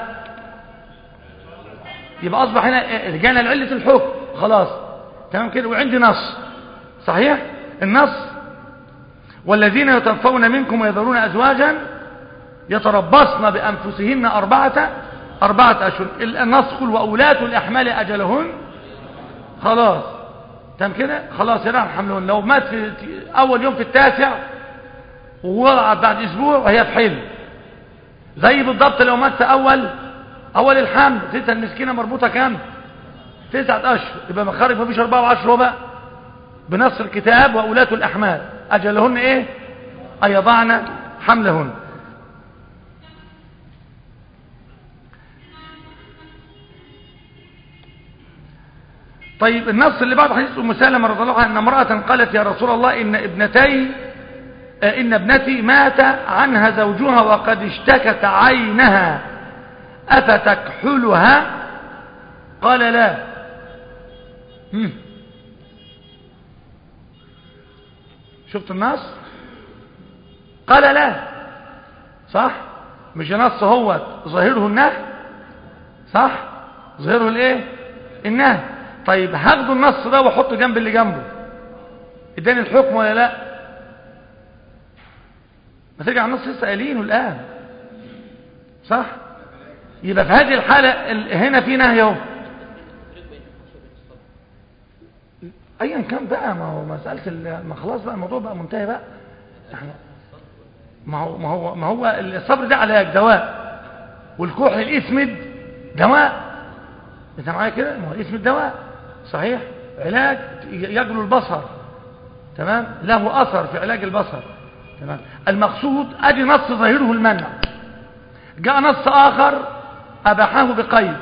يبقى اصبح هنا رجعنا لعله الحكم خلاص تمام كده وعندي نص صحيح النص والذين يتوفون منكم ويذرون ازواجا يتربصن بانفسهن اربعه اربعه اشهر النص قل واولات الاحمال اجلهن خلاص تمام كده خلاص يرى حملهن لو مات في اول يوم في التاسع ووضعت بعد اسبوع وهي في حل زي بالضبط لو مات في اول اول الحمل تسع المسكينه مربوطه كام تسعة اشهر يبقى مخارج مفيش اربعة وعشر ربع بنص الكتاب واولات الاحمال اجلهن ايه اي يضعن حملهن طيب النص اللي بعد حديث ام سلمة رضي الله عنها ان امرأة قالت يا رسول الله ان ابنتي ان ابنتي مات عنها زوجها وقد اشتكت عينها افتكحلها قال لا هم. شفت النص قال لا صح مش نص هو ظاهره النهي صح ظاهره الايه النهي طيب هاخدوا النص ده واحطه جنب اللي جنبه اداني الحكم ولا لا ما ترجع النص لسه قايلينه الان صح يبقى في هذه الحالة هنا في نهي اهو ايا كان بقى ما هو مسألة ما خلاص بقى الموضوع بقى منتهي بقى احنا ما هو ما هو ما هو الصبر ده علاج دواء والكحل الاسمد دواء انت معايا كده ما هو الاسمد دواء صحيح علاج يجلو البصر تمام له اثر في علاج البصر تمام المقصود ادي نص ظاهره المنع جاء نص اخر اباحه بقيد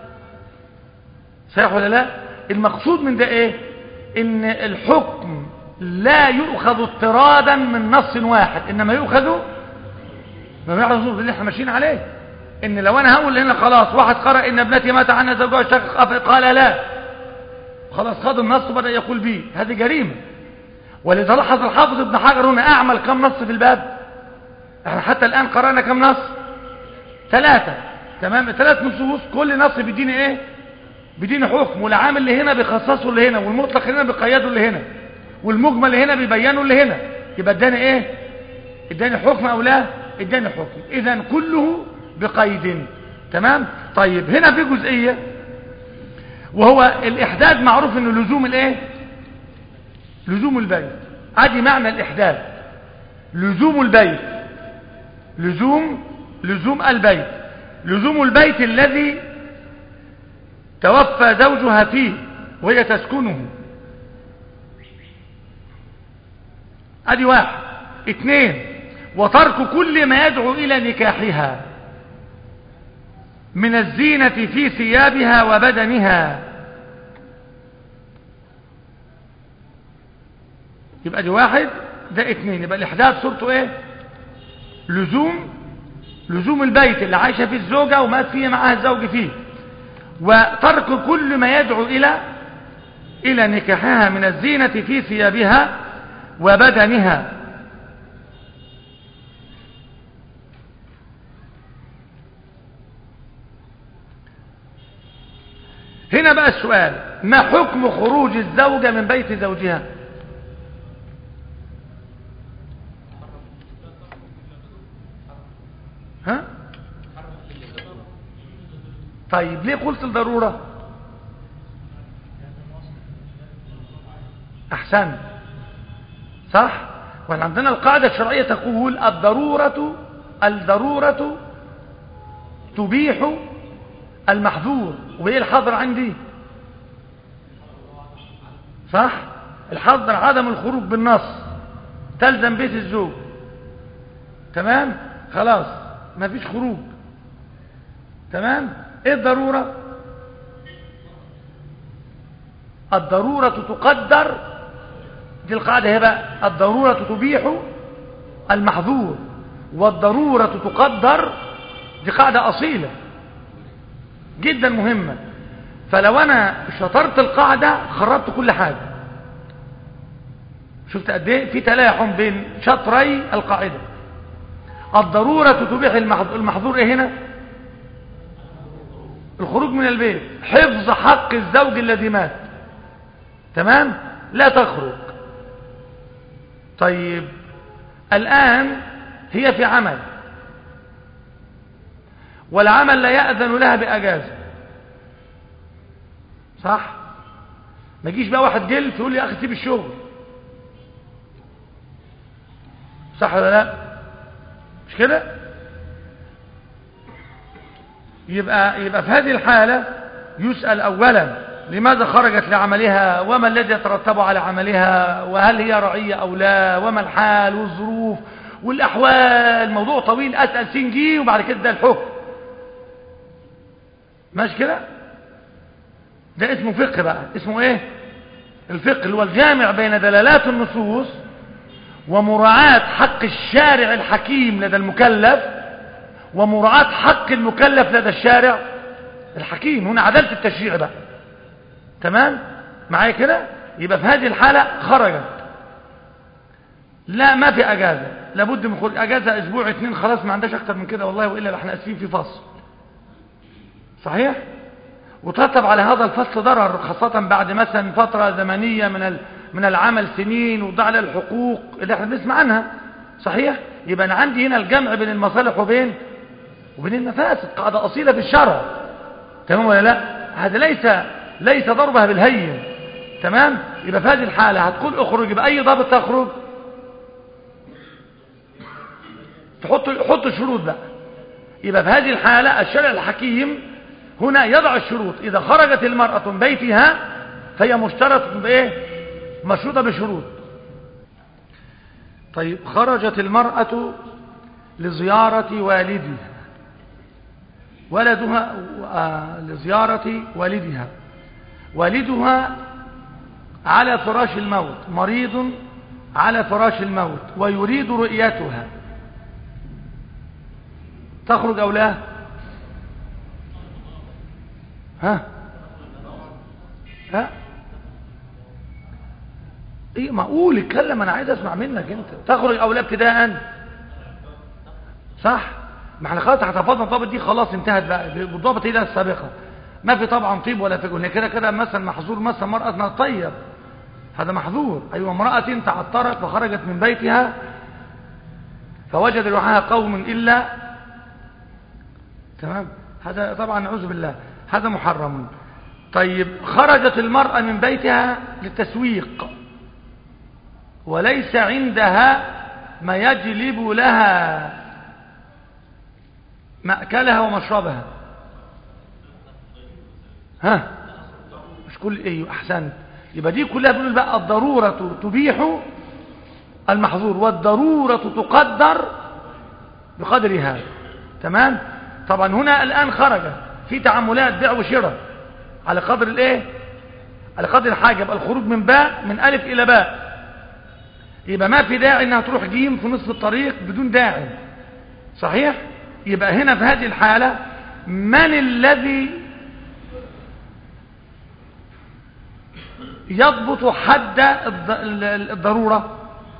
صحيح ولا لا المقصود من ده ايه ان الحكم لا يؤخذ اضطرادا من نص واحد انما يؤخذ ما يعرض النصوص اللي احنا ماشيين عليه ان لو انا هقول هنا خلاص واحد قرأ ان ابنتي مات عنها زوجها اشتكى قال لا خلاص خد النص بدأ يقول به هذه جريمة ولذا لاحظ الحافظ ابن حجر هنا اعمل كم نص في الباب احنا حتى الان قرأنا كم نص ثلاثة تمام ثلاث نصوص كل نص بيديني ايه بيديني حكم والعام اللي هنا بيخصصه اللي هنا والمطلق اللي هنا بيقيده اللي هنا والمجمل اللي هنا بيبينه اللي هنا يبقى اداني ايه اداني حكم او لا اداني حكم اذا كله بقيد تمام طيب هنا في جزئية وهو الاحداد معروف انه لزوم الايه لزوم البيت ادي معنى الاحداد لزوم البيت لزوم لزوم البيت لزوم البيت الذي توفى زوجها فيه وهي تسكنه ادي واحد اثنين وترك كل ما يدعو الى نكاحها من الزينة في ثيابها وبدنها يبقى دي واحد ده اثنين يبقى الاحداث صورته ايه لزوم لزوم البيت اللي عايشة فيه الزوجة ومات فيه معها الزوج فيه وترك كل ما يدعو إلى إلى نكاحها من الزينة في ثيابها وبدنها هنا بقى السؤال ما حكم خروج الزوجة من بيت زوجها طيب ليه قلت الضرورة احسن صح وان عندنا القاعدة الشرعية تقول الضرورة الضرورة تبيح المحظور وايه الحظر عندي صح الحظر عدم الخروج بالنص تلزم بيت الزوج تمام خلاص ما فيش خروج تمام ايه الضرورة الضرورة تقدر دي القاعدة هي بقى الضرورة تبيح المحظور والضرورة تقدر دي قاعدة أصيلة جدا مهمة فلو أنا شطرت القاعدة خربت كل حاجة شفت قد ايه في تلاحم بين شطري القاعدة الضرورة تبيح المحظور ايه هنا الخروج من البيت حفظ حق الزوج الذي مات تمام لا تخرج طيب الآن هي في عمل والعمل لا يأذن لها بأجازة صح ما يجيش بقى واحد جلد يقول لي يا أخي سيب الشغل صح ولا لا مش كده يبقى يبقى في هذه الحالة يسأل أولا لماذا خرجت لعملها وما الذي يترتب على عملها وهل هي رعية أو لا وما الحال والظروف والأحوال موضوع طويل أسأل سنجي وبعد كده ده الحكم ماشي كده ده اسمه فقه بقى اسمه ايه الفقه اللي هو الجامع بين دلالات النصوص ومراعاة حق الشارع الحكيم لدى المكلف ومراعاة حق المكلف لدى الشارع الحكيم هنا عدالة التشريع بقى تمام معايا كده يبقى في هذه الحالة خرجت لا ما في اجازة لابد من خروج اجازة اسبوع اتنين خلاص ما عندهاش اكتر من كده والله والا احنا اسفين في فصل صحيح وترتب على هذا الفصل ضرر خاصة بعد مثلا فترة زمنية من من العمل سنين وضع على الحقوق اللي احنا بنسمع عنها صحيح يبقى انا عندي هنا الجمع بين المصالح وبين وبين المفاسد قاعدة أصيلة في الشرع تمام ولا لا هذا ليس ليس ضربها بالهين تمام يبقى في هذه الحالة هتقول اخرج بأي ضابط تخرج تحط حط شروط بقى يبقى في هذه الحالة الشرع الحكيم هنا يضع الشروط إذا خرجت المرأة من بيتها فهي مشترطة بإيه مشروطة بشروط طيب خرجت المرأة لزيارة والدها ولدها آه لزيارة والدها والدها على فراش الموت مريض على فراش الموت ويريد رؤيتها تخرج أو لا ها ها ايه معقول اتكلم انا عايز اسمع منك انت تخرج او لا ابتداء صح ما احنا خلاص هتفضل الضابط دي خلاص انتهت بقى بالضابط هي السابقه ما في طبعا طيب ولا فجر هي كده كده مثلا محظور مثلا مرأة طيب هذا محظور ايوه امرأة تعطرت وخرجت من بيتها فوجد روحها قوم الا تمام هذا طبعا نعوذ بالله هذا محرم طيب خرجت المرأة من بيتها للتسويق وليس عندها ما يجلب لها مأكلها ومشربها ها مش كل ايه احسنت يبقى دي كلها بنقول بقى الضرورة تبيح المحظور والضرورة تقدر بقدرها تمام طبعا هنا الآن خرج في تعاملات بيع وشراء على قدر الايه على قدر الحاجة يبقى الخروج من باء من ألف إلى باء يبقى ما في داعي انها تروح جيم في نصف الطريق بدون داعي صحيح يبقى هنا في هذه الحالة من الذي يضبط حد الضرورة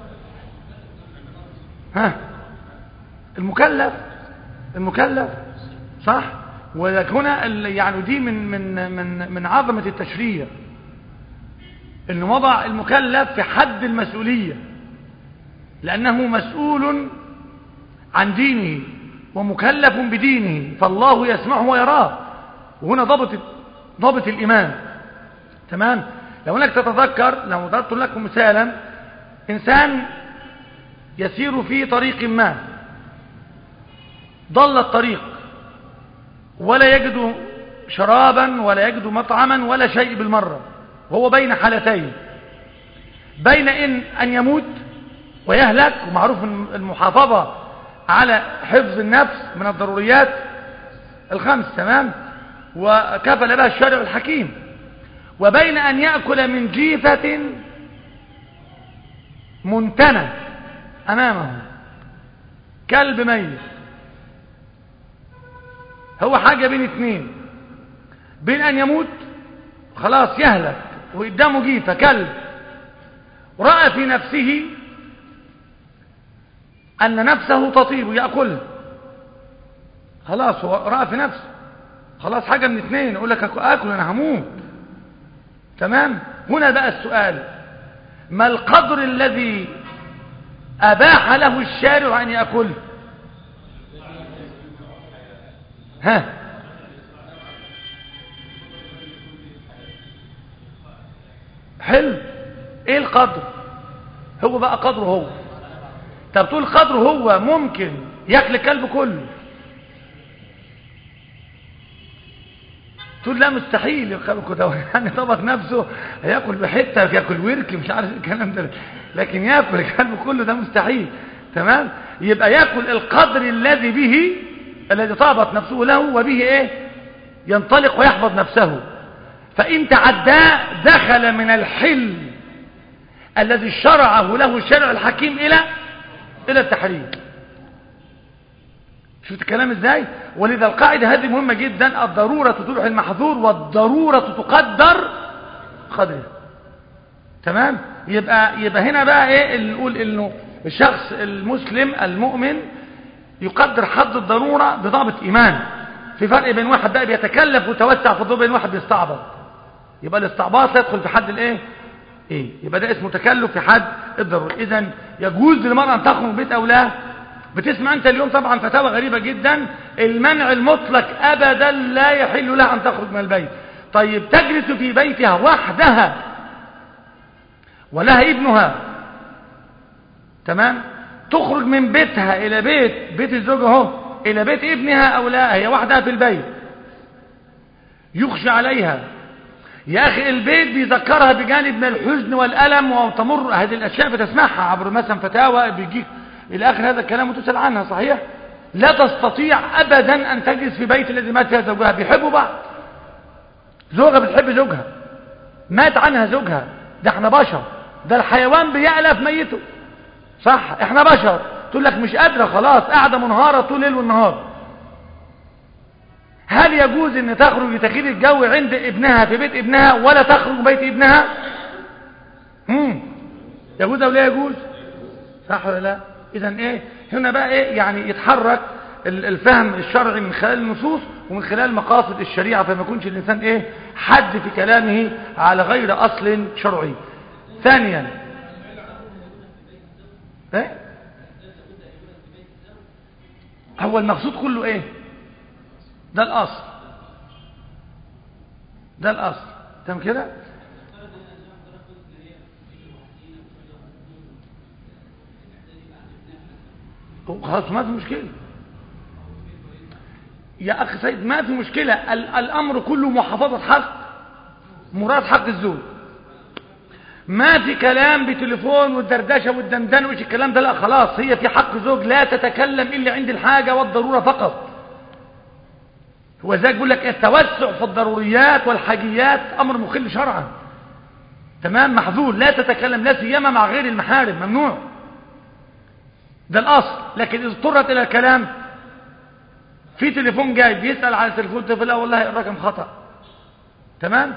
ها المكلف المكلف صح وهنا يعني دي من من من من عظمة التشريع انه وضع المكلف في حد المسؤولية لأنه مسؤول عن دينه ومكلف بدينه فالله يسمعه ويراه وهنا ضابط ضابط الإيمان تمام لو انك تتذكر لو ضربت لكم مثالا إنسان يسير في طريق ما ضل الطريق ولا يجد شرابا ولا يجد مطعما ولا شيء بالمرة وهو بين حالتين بين إن أن يموت ويهلك ومعروف المحافظة على حفظ النفس من الضروريات الخمس تمام وكفل بها الشارع الحكيم وبين أن يأكل من جيفة منتنة أمامه كلب ميت هو حاجة بين اثنين بين أن يموت خلاص يهلك وقدامه جيفة كلب رأى في نفسه أن نفسه تطيب يأكلها خلاص هو رأى في نفسه خلاص حاجة من اثنين يقول لك أكل أنا هموت تمام هنا بقى السؤال ما القدر الذي أباح له الشارع أن يأكله ها حلو ايه القدر هو بقى قدره هو طب تقول قدره هو ممكن ياكل الكلب كله تقول لا مستحيل يعني طبق نفسه هياكل بحته ياكل ورك مش عارف الكلام ده لكن ياكل الكلب كله ده مستحيل تمام يبقى ياكل القدر الذي به الذي طابت نفسه له وبه ايه ينطلق ويحفظ نفسه فإن تعداه دخل من الحل الذي شرعه له الشرع الحكيم إلى إلى التحريم شفت الكلام ازاي ولذا القاعدة هذه مهمة جدا الضرورة تبيح المحظور والضرورة تقدر قدرها تمام يبقى يبقى هنا بقى ايه اللي نقول انه الشخص المسلم المؤمن يقدر حد الضرورة بضابط ايمان في فرق بين واحد بقى بيتكلف وتوسع في الضرورة بين واحد بيستعبط يبقى الاستعباط لا يدخل في حد الايه ايه يبقى ده اسمه تكلف في حد الضرورة اذا يجوز للمرأة ان تخرج من بيت او لا بتسمع انت اليوم طبعا فتاوى غريبة جدا المنع المطلق ابدا لا يحل لها ان تخرج من البيت طيب تجلس في بيتها وحدها ولها ابنها تمام تخرج من بيتها الى بيت بيت الزوج اهو الى بيت ابنها او لا هي وحدها في البيت يخشى عليها يا اخي البيت بيذكرها بجانب من الحزن والالم وتمر هذه الاشياء بتسمعها عبر مثلا فتاوى بيجيك الى اخر هذا الكلام وتسال عنها صحيح لا تستطيع ابدا ان تجلس في بيت الذي مات فيها زوجها بيحبوا بعض زوجها بتحب زوجها مات عنها زوجها ده احنا بشر ده الحيوان بيألف ميته صح احنا بشر تقول لك مش قادره خلاص قاعده منهاره طول الليل والنهار هل يجوز ان تخرج لتغيير الجو عند ابنها في بيت ابنها ولا تخرج بيت ابنها امم يجوز او لا يجوز صح ولا لا اذا ايه هنا بقى ايه يعني يتحرك الفهم الشرعي من خلال النصوص ومن خلال مقاصد الشريعه فما يكونش الانسان ايه حد في كلامه على غير اصل شرعي ثانيا ايه هو المقصود كله ايه ده الاصل ده الاصل تمام كده خلاص ما في مشكله يا اخي سيد ما في مشكله الامر كله محافظه حق مراد حق الزوج ما في كلام بتليفون والدردشه والدندن وش الكلام ده لا خلاص هي في حق زوج لا تتكلم الا عند الحاجه والضروره فقط هو ذاك بيقول لك التوسع في الضروريات والحاجيات امر مخل شرعا تمام محظور لا تتكلم لا سيما مع غير المحارم ممنوع ده الاصل لكن اذا اضطرت الى الكلام في تليفون جاي بيسال على التليفون تقول لا والله الرقم خطا تمام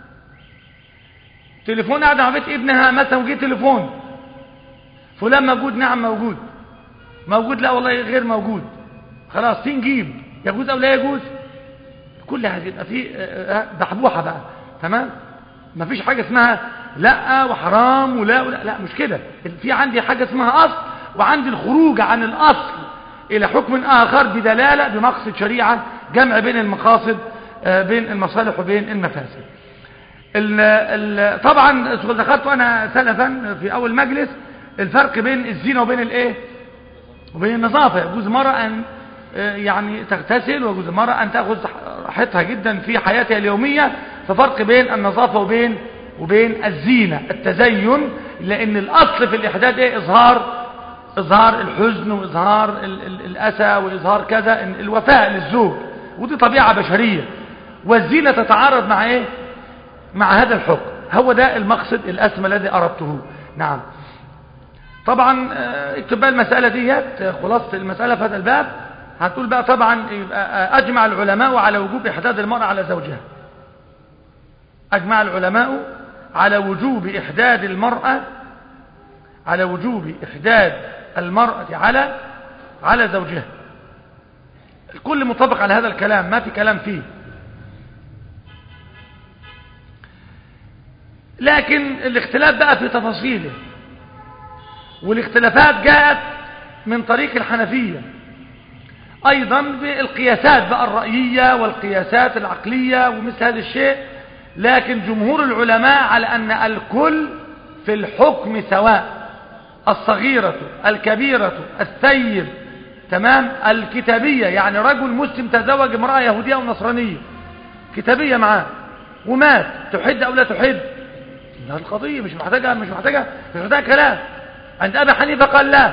تليفون قاعد على بيت ابنها مثلا وجي تليفون فلان موجود نعم موجود موجود لا والله غير موجود خلاص تنجيب يجوز او لا يجوز كل هذه يبقى في بحبوحه بقى تمام مفيش حاجه اسمها لا وحرام ولا ولا لا مش كده في عندي حاجه اسمها اصل وعندي الخروج عن الاصل الى حكم اخر بدلاله بمقصد شريعه جمع بين المقاصد آه، بين المصالح وبين المفاسد ال ال طبعا ذكرت انا سلفا في اول مجلس الفرق بين الزينه وبين الايه وبين النظافه يجوز المراه ان آه، يعني تغتسل ويجوز المراه ان تاخذ راحتها جدا في حياتها اليوميه ففرق بين النظافه وبين وبين الزينه التزين لان الاصل في الاحداث ايه اظهار اظهار الحزن واظهار ال- ال- الاسى واظهار كذا إن الوفاء للزوج ودي طبيعه بشريه والزينه تتعارض مع ايه مع هذا الحكم هو ده المقصد الاسمى الذي اردته نعم طبعا آه، اكتب بقى المساله ديت آه، خلاصه المساله في هذا الباب هتقول بقى طبعا يبقى، آه، اجمع العلماء على وجوب احداد المراه على زوجها اجمع العلماء على وجوب احداد المراه على وجوب إحداد المرأة على على زوجها الكل مطابق على هذا الكلام ما في كلام فيه لكن الاختلاف بقى في تفاصيله والاختلافات جاءت من طريق الحنفية أيضا بالقياسات بقى الرأيية والقياسات العقلية ومثل هذا الشيء لكن جمهور العلماء على أن الكل في الحكم سواء الصغيرة الكبيرة الثيب تمام الكتابية يعني رجل مسلم تزوج امرأة يهودية أو نصرانية كتابية معاه ومات تحد أو لا تحد ده القضية مش محتاجة مش محتاجة مش محتاجة كلام عند أبي حنيفة قال لا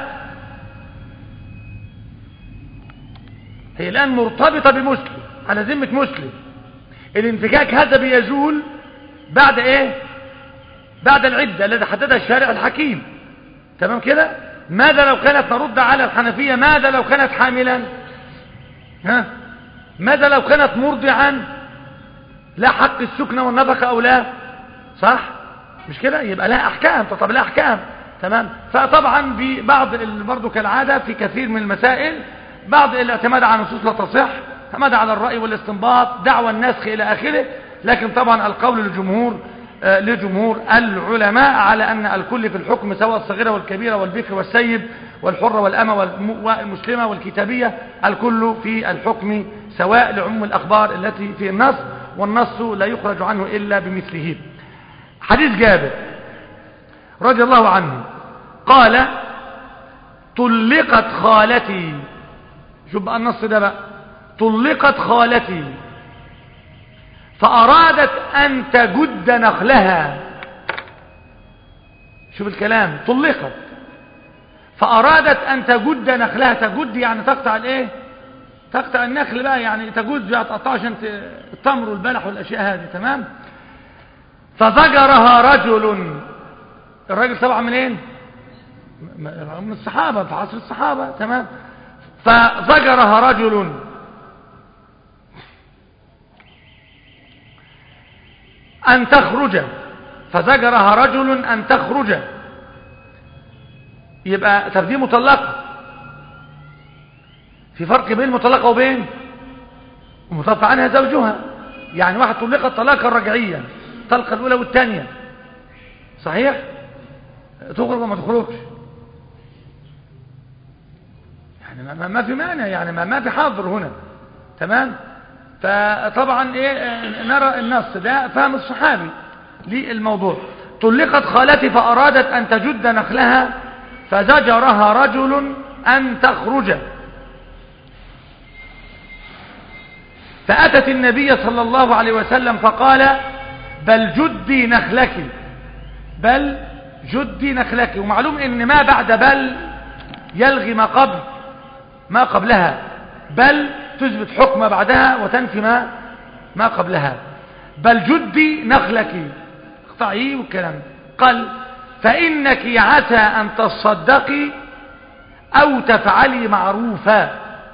هي الآن مرتبطة بمسلم على ذمة مسلم الانفكاك هذا بيزول بعد ايه بعد العدة الذي حددها الشارع الحكيم تمام كده ماذا لو كانت نرد على الحنفية ماذا لو كانت حاملا ها ماذا لو كانت مرضعا لا حق السكنة والنفقة او لا صح مش كده يبقى لها احكام طب لها احكام تمام فطبعا في بعض ال- برضه كالعادة في كثير من المسائل بعض الاعتماد على نصوص لا تصح اعتماد على الرأي والاستنباط دعوى النسخ الى اخره لكن طبعا القول للجمهور آه، لجمهور العلماء على أن الكل في الحكم سواء الصغيرة والكبيرة والبكر والسيد والحرة والأمة والم- والمسلمة والكتابية الكل في الحكم سواء لعموم الأخبار التي في النص والنص لا يخرج عنه إلا بمثله حديث جابر رضي الله عنه قال طلقت خالتي شوف بقى النص ده بقى طلقت خالتي فأرادت أن تجد نخلها شوف الكلام طلقت فأرادت أن تجد نخلها تجد يعني تقطع الايه تقطع النخل بقى يعني تجد يعني تقطع عشان ت- التمر والبلح والأشياء هذه تمام فزجرها رجل الراجل طبعا منين م- من الصحابة في عصر الصحابة تمام فزجرها رجل أن تخرج فزجرها رجل أن تخرج يبقى طب دي مطلقة في فرق بين المطلقة وبين ومطلقة عنها زوجها يعني واحد طلقت طلاقا رجعيا الطلقة الأولى والثانية صحيح تخرج وما تخرجش يعني ما- ما, ما في مانع يعني ما, ما في حاضر هنا تمام فطبعا ايه آه، نرى النص ده فهم الصحابي للموضوع طلقت خالتي فأرادت أن تجد نخلها فزجرها رجل أن تخرج فأتت النبي صلى الله عليه وسلم فقال بل جدي نخلك بل جدي نخلك ومعلوم ان ما بعد بل يلغي ما قبل ما قبلها بل تثبت حكم ما بعدها وتنفي ما ما قبلها بل جدي نخلك اقطعيه والكلام ده. قال فإنك عسى أن تصدقي أو تفعلي معروفا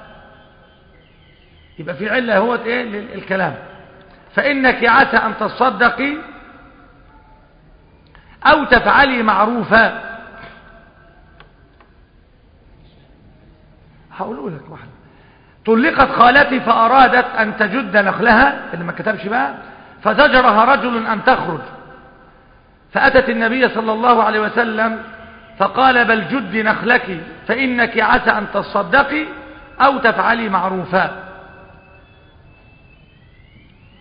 يبقى في علة هو ايه للكلام فإنك عسى أن تصدقي أو تفعلي معروفا هقوله لك واحد طلقت خالتي فأرادت أن تجد نخلها اللي ما كتبش بقى فزجرها رجل أن تخرج فأتت النبي صلى الله عليه وسلم فقال بل جد نخلك فإنك عسى أن تصدقي أو تفعلي معروفا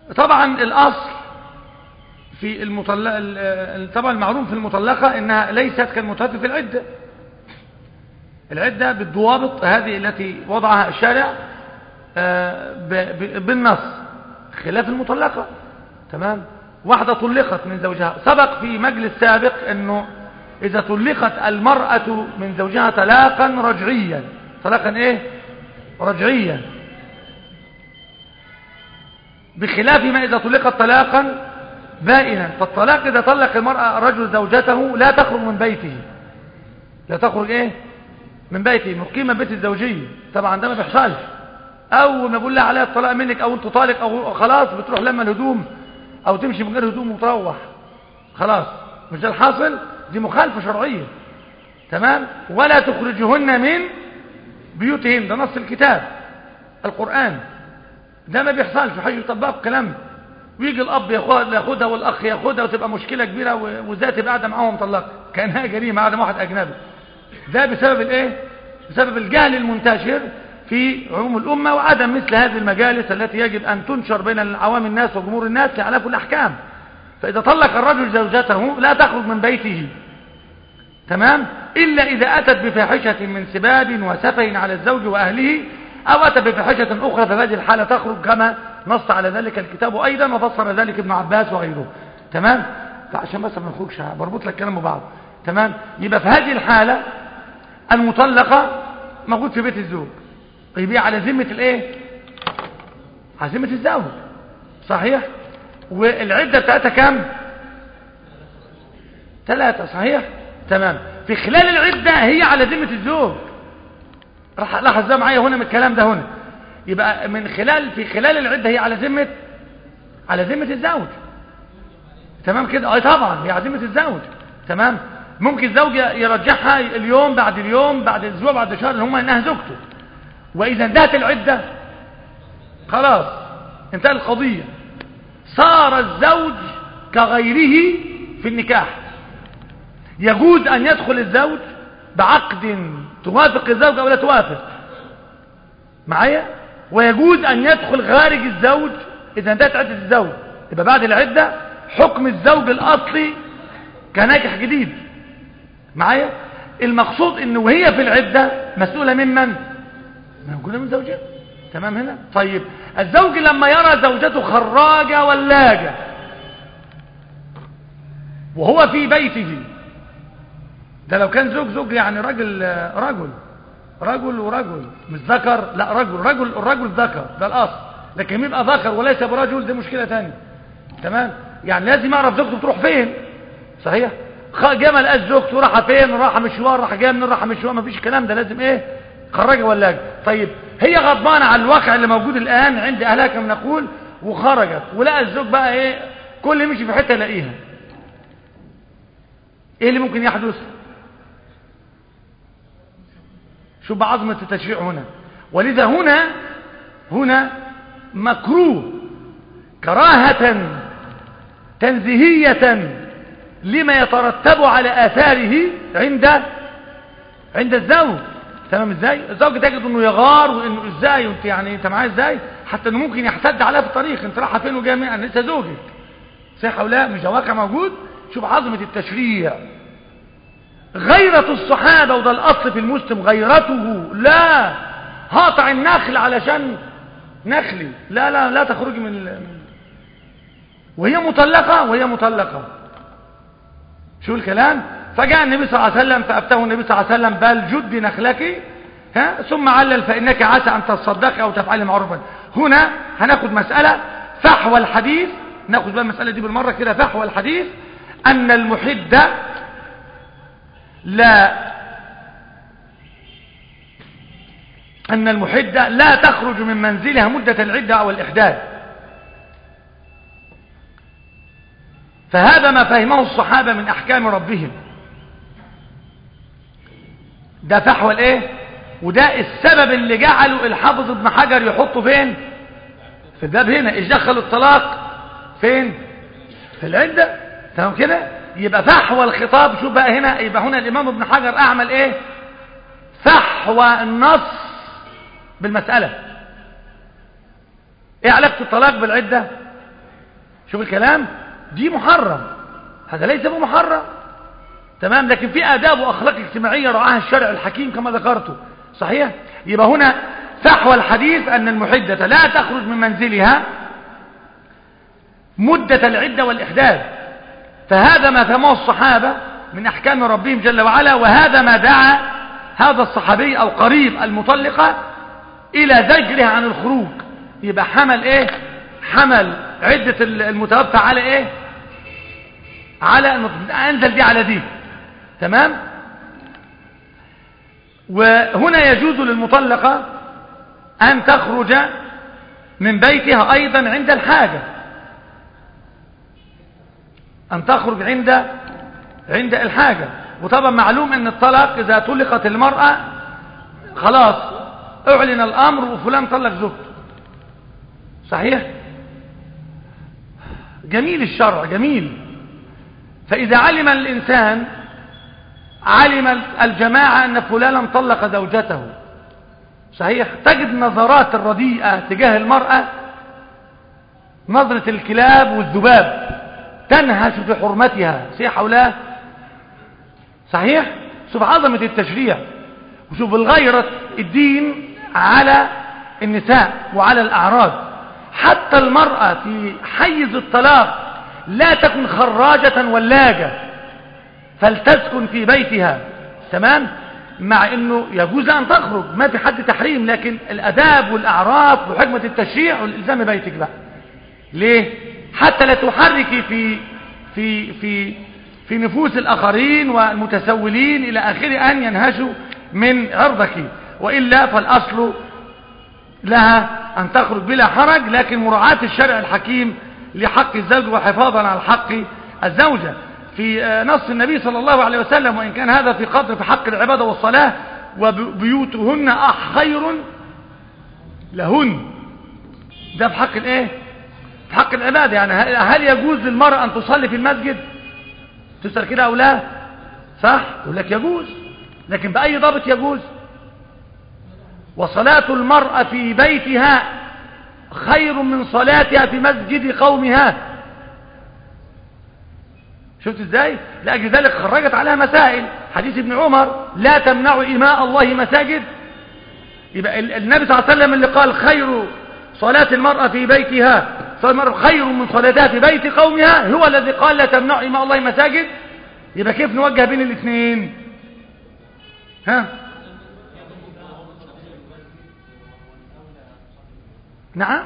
طبعا الأصل في المطلقة طبعا المعروف في المطلقة إنها ليست كالمتوفى في العدة العدة بالضوابط هذه التي وضعها الشارع بالنص خلاف المطلقة تمام واحدة طلقت من زوجها سبق في مجلس سابق انه اذا طلقت المرأة من زوجها طلاقا رجعيا طلاقا ايه رجعيا بخلاف ما اذا طلقت طلاقا بائنا فالطلاق اذا طلق المرأة رجل زوجته لا تخرج من بيته لا تخرج ايه من بيته مقيمة بيت الزوجية طبعا ده ما بيحصلش اول ما بقول لها عليها الطلاق منك او انت طالق او خلاص بتروح لما الهدوم او تمشي من غير هدوم وتروح خلاص مش ده الحاصل دي مخالفة شرعية تمام ولا تخرجهن من بيوتهن ده نص الكتاب القرآن ده ما بيحصلش حاجة يطبقوا الكلام ويجي الاب ياخدها والاخ ياخدها وتبقى مشكلة كبيرة وذات تبقى قاعدة معاهم مطلقة كانها جريمة قاعدة مع واحد اجنبي ده بسبب الايه بسبب الجهل المنتشر في عموم الأمة وعدم مثل هذه المجالس التي يجب أن تنشر بين العوام الناس وجمهور الناس لعلاف الأحكام فإذا طلق الرجل زوجته لا تخرج من بيته تمام إلا إذا أتت بفاحشة من سباب وسفه على الزوج وأهله أو أتى بفاحشة أخرى ففي هذه الحالة تخرج كما نص على ذلك الكتاب أيضا وفسر ذلك ابن عباس وغيره تمام فعشان بس ما نخرجش بربط لك كلام ببعض تمام يبقى في هذه الحالة المطلقة موجود في بيت الزوج يبيع على ذمة الايه على ذمة الزوج صحيح والعدة بتاعتها كام ثلاثة صحيح تمام في خلال العدة هي على ذمة الزوج راح لاحظ ده معايا هنا من الكلام ده هنا يبقى من خلال في خلال العدة هي على ذمة على ذمة الزوج تمام كده اه طبعا هي على ذمة الزوج تمام ممكن الزوج يرجعها اليوم بعد اليوم بعد اسبوع بعد شهر ان هم انها زوجته واذا انتهت العدة خلاص انتهت القضية صار الزوج كغيره في النكاح يجوز ان يدخل الزوج بعقد توافق الزوج او لا توافق معايا ويجوز ان يدخل خارج الزوج اذا انتهت عدة الزوج يبقى بعد العدة حكم الزوج الاصلي كناجح جديد معايا المقصود انه وهي في العدة مسؤولة ممن موجودة من زوجها تمام هنا طيب الزوج لما يرى زوجته خراجة ولاجة وهو في بيته ده لو كان زوج زوج يعني راجل رجل رجل ورجل مش ذكر لا رجل رجل الرجل ذكر ده الاصل لكن يبقى ذكر وليس برجل دي مشكلة تانية تمام يعني لازم يعرف زوجته تروح فين صحيح جمل قال زوجته راح فين راح مشوار راح جاي من راح مشوار مفيش الكلام ده لازم ايه خرجها ولاجة طيب هي غضبانة على الواقع اللي موجود الآن عند أهلها كما نقول وخرجت ولقى الزوج بقى ايه كل يمشي في حتة يلاقيها ايه اللي ممكن يحدث شوف بقى عظمة التشريع هنا ولذا هنا هنا مكروه كراهة تنزيهية لما يترتب على آثاره عند عند الزوج تمام ازاي الزوج تجد انه يغار وانه ازاي وانت يعني انت معايا ازاي حتى انه ممكن يحتد عليها في الطريق انت رايحه فين وجايه منين انا لسه زوجك صح ولا مش ده واقع موجود شوف عظمه التشريع غيرة الصحابة وده الأصل في المسلم غيرته لا هقطع النخل علشان نخلي لا لا لا تخرج من ال... وهي مطلقة وهي مطلقة شو الكلام فجاء النبي صلى الله عليه وسلم فأفتاه النبي صلى الله عليه وسلم بل جد نخلك ها ثم علل فإنك عسى أن تصدق أو تفعل معروفا هنا هناخد مسألة فحوى الحديث ناخد بقى المسألة دي بالمرة كده فحوى الحديث أن المحد لا أن المحدة لا تخرج من منزلها مدة العدة أو الإحداث فهذا ما فهمه الصحابة من أحكام ربهم ده فحوى الايه وده السبب اللي جعله الحافظ ابن حجر يحطه فين في الباب هنا ايش دخل الطلاق فين في العدة تمام كده يبقى فحوى الخطاب شوف بقى هنا يبقى هنا الامام ابن حجر اعمل ايه فحوى النص بالمسألة ايه علاقة الطلاق بالعدة شوف الكلام دي محرم هذا ليس بمحرم تمام لكن في آداب وأخلاق اجتماعية رعاها الشرع الحكيم كما ذكرته صحيح يبقى هنا فحوى الحديث أن المحدة لا تخرج من منزلها مدة العدة والإحداث فهذا ما فهمه الصحابة من أحكام ربهم جل وعلا وهذا ما دعا هذا الصحابي أو قريب المطلقة إلى زجرها عن الخروج يبقى حمل إيه حمل عدة المتوفى على إيه على أنزل دي على دي تمام وهنا يجوز للمطلقة أن تخرج من بيتها أيضا عند الحاجة أن تخرج عند عند الحاجة وطبعا معلوم أن الطلاق إذا طلقت المرأة خلاص اعلن الأمر وفلان طلق زوجته صحيح جميل الشرع جميل فإذا علم الإنسان علم الجماعة أن فلانا طلق زوجته صحيح تجد نظرات الرديئة تجاه المرأة نظرة الكلاب والذباب تنهش في حرمتها سيح حولها صحيح شوف عظمة التشريع وشوف الغيرة الدين على النساء وعلى الأعراض حتى المرأة في حيز الطلاق لا تكن خراجة ولاجة فلتسكن في بيتها تمام مع انه يجوز ان تخرج ما في حد تحريم لكن الاداب والاعراف وحكمة التشريع والالزام بيتك بقى ليه حتى لا تحركي في في في في نفوس الاخرين والمتسولين الى اخره ان ينهشوا من عرضك والا فالاصل لها ان تخرج بلا حرج لكن مراعاة الشرع الحكيم لحق الزوج وحفاظا على حق الزوجة في نص النبي صلى الله عليه وسلم وإن كان هذا في قدر في حق العبادة والصلاة وبيوتهن خير لهن ده في حق الايه في حق العبادة يعني هل يجوز للمرأة أن تصلي في المسجد تسأل كده أو لا صح يقول لك يجوز لكن بأي ضابط يجوز وصلاة المرأة في بيتها خير من صلاتها في مسجد قومها شفت ازاي لأجل ذلك خرجت عليها مسائل حديث ابن عمر لا تمنعوا إماء الله مساجد يبقى النبي صلى الله عليه وسلم اللي قال خير صلاة المرأة في بيتها صلاة المرأة خير من صلاتها في بيت قومها هو الذي قال لا تمنعوا إماء الله مساجد يبقى كيف نوجه بين الاثنين ها نعم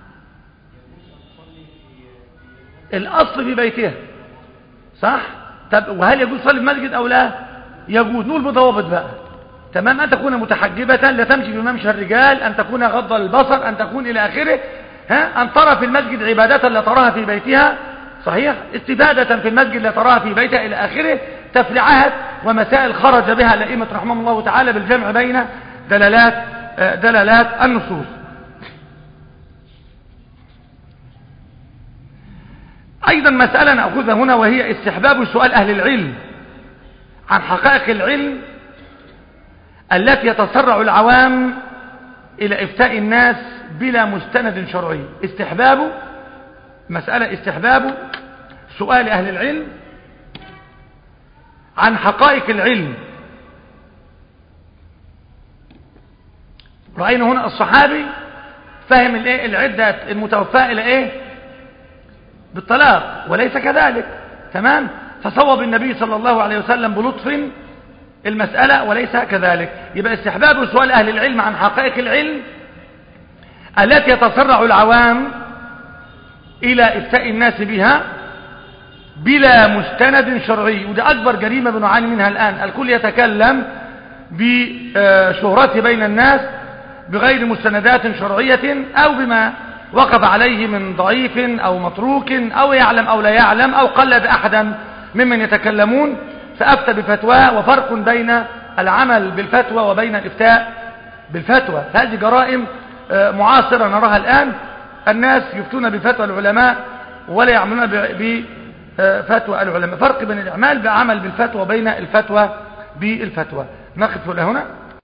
الأصل في بيتها صح طب وهل يجوز صلي في المسجد أو لا يجوز نقول بضوابط بقى تمام أن تكون متحجبة لا تمشي في ممشى الرجال أن تكون غض البصر أن تكون إلى آخره ها أن ترى في المسجد عبادة لا تراها في بيتها صحيح استفادة في المسجد لا تراها في بيتها إلى آخره تفريعات ومسائل خرج بها الأئمة رحمهم الله تعالى بالجمع بين دلالات دلالات النصوص أيضا مسألة نأخذها هنا وهي استحباب سؤال أهل العلم عن حقائق العلم التي يتسرع العوام إلى إفتاء الناس بلا مستند شرعي استحباب مسألة استحباب سؤال أهل العلم عن حقائق العلم رأينا هنا الصحابي فهم الايه العدة المتوفاة إلى إيه بالطلاق وليس كذلك تمام فصوب النبي صلى الله عليه وسلم بلطف المسألة وليس كذلك يبقى استحباب سؤال أهل العلم عن حقائق العلم التي يتسرع العوام إلى إفتاء الناس بها بلا مستند شرعي وده أكبر جريمة بنعاني منها الآن الكل يتكلم بشهرته بين الناس بغير مستندات شرعية أو بما وقف عليه من ضعيف أو متروك أو يعلم أو لا يعلم أو قلد أحدا ممن يتكلمون فأفتى بفتوى وفرق بين العمل بالفتوى وبين الإفتاء بالفتوى هذه جرائم معاصرة نراها الآن الناس يفتون بفتوى العلماء ولا يعملون بفتوى العلماء فرق بين الإعمال بعمل بالفتوى وبين الفتوى بالفتوى نقف هنا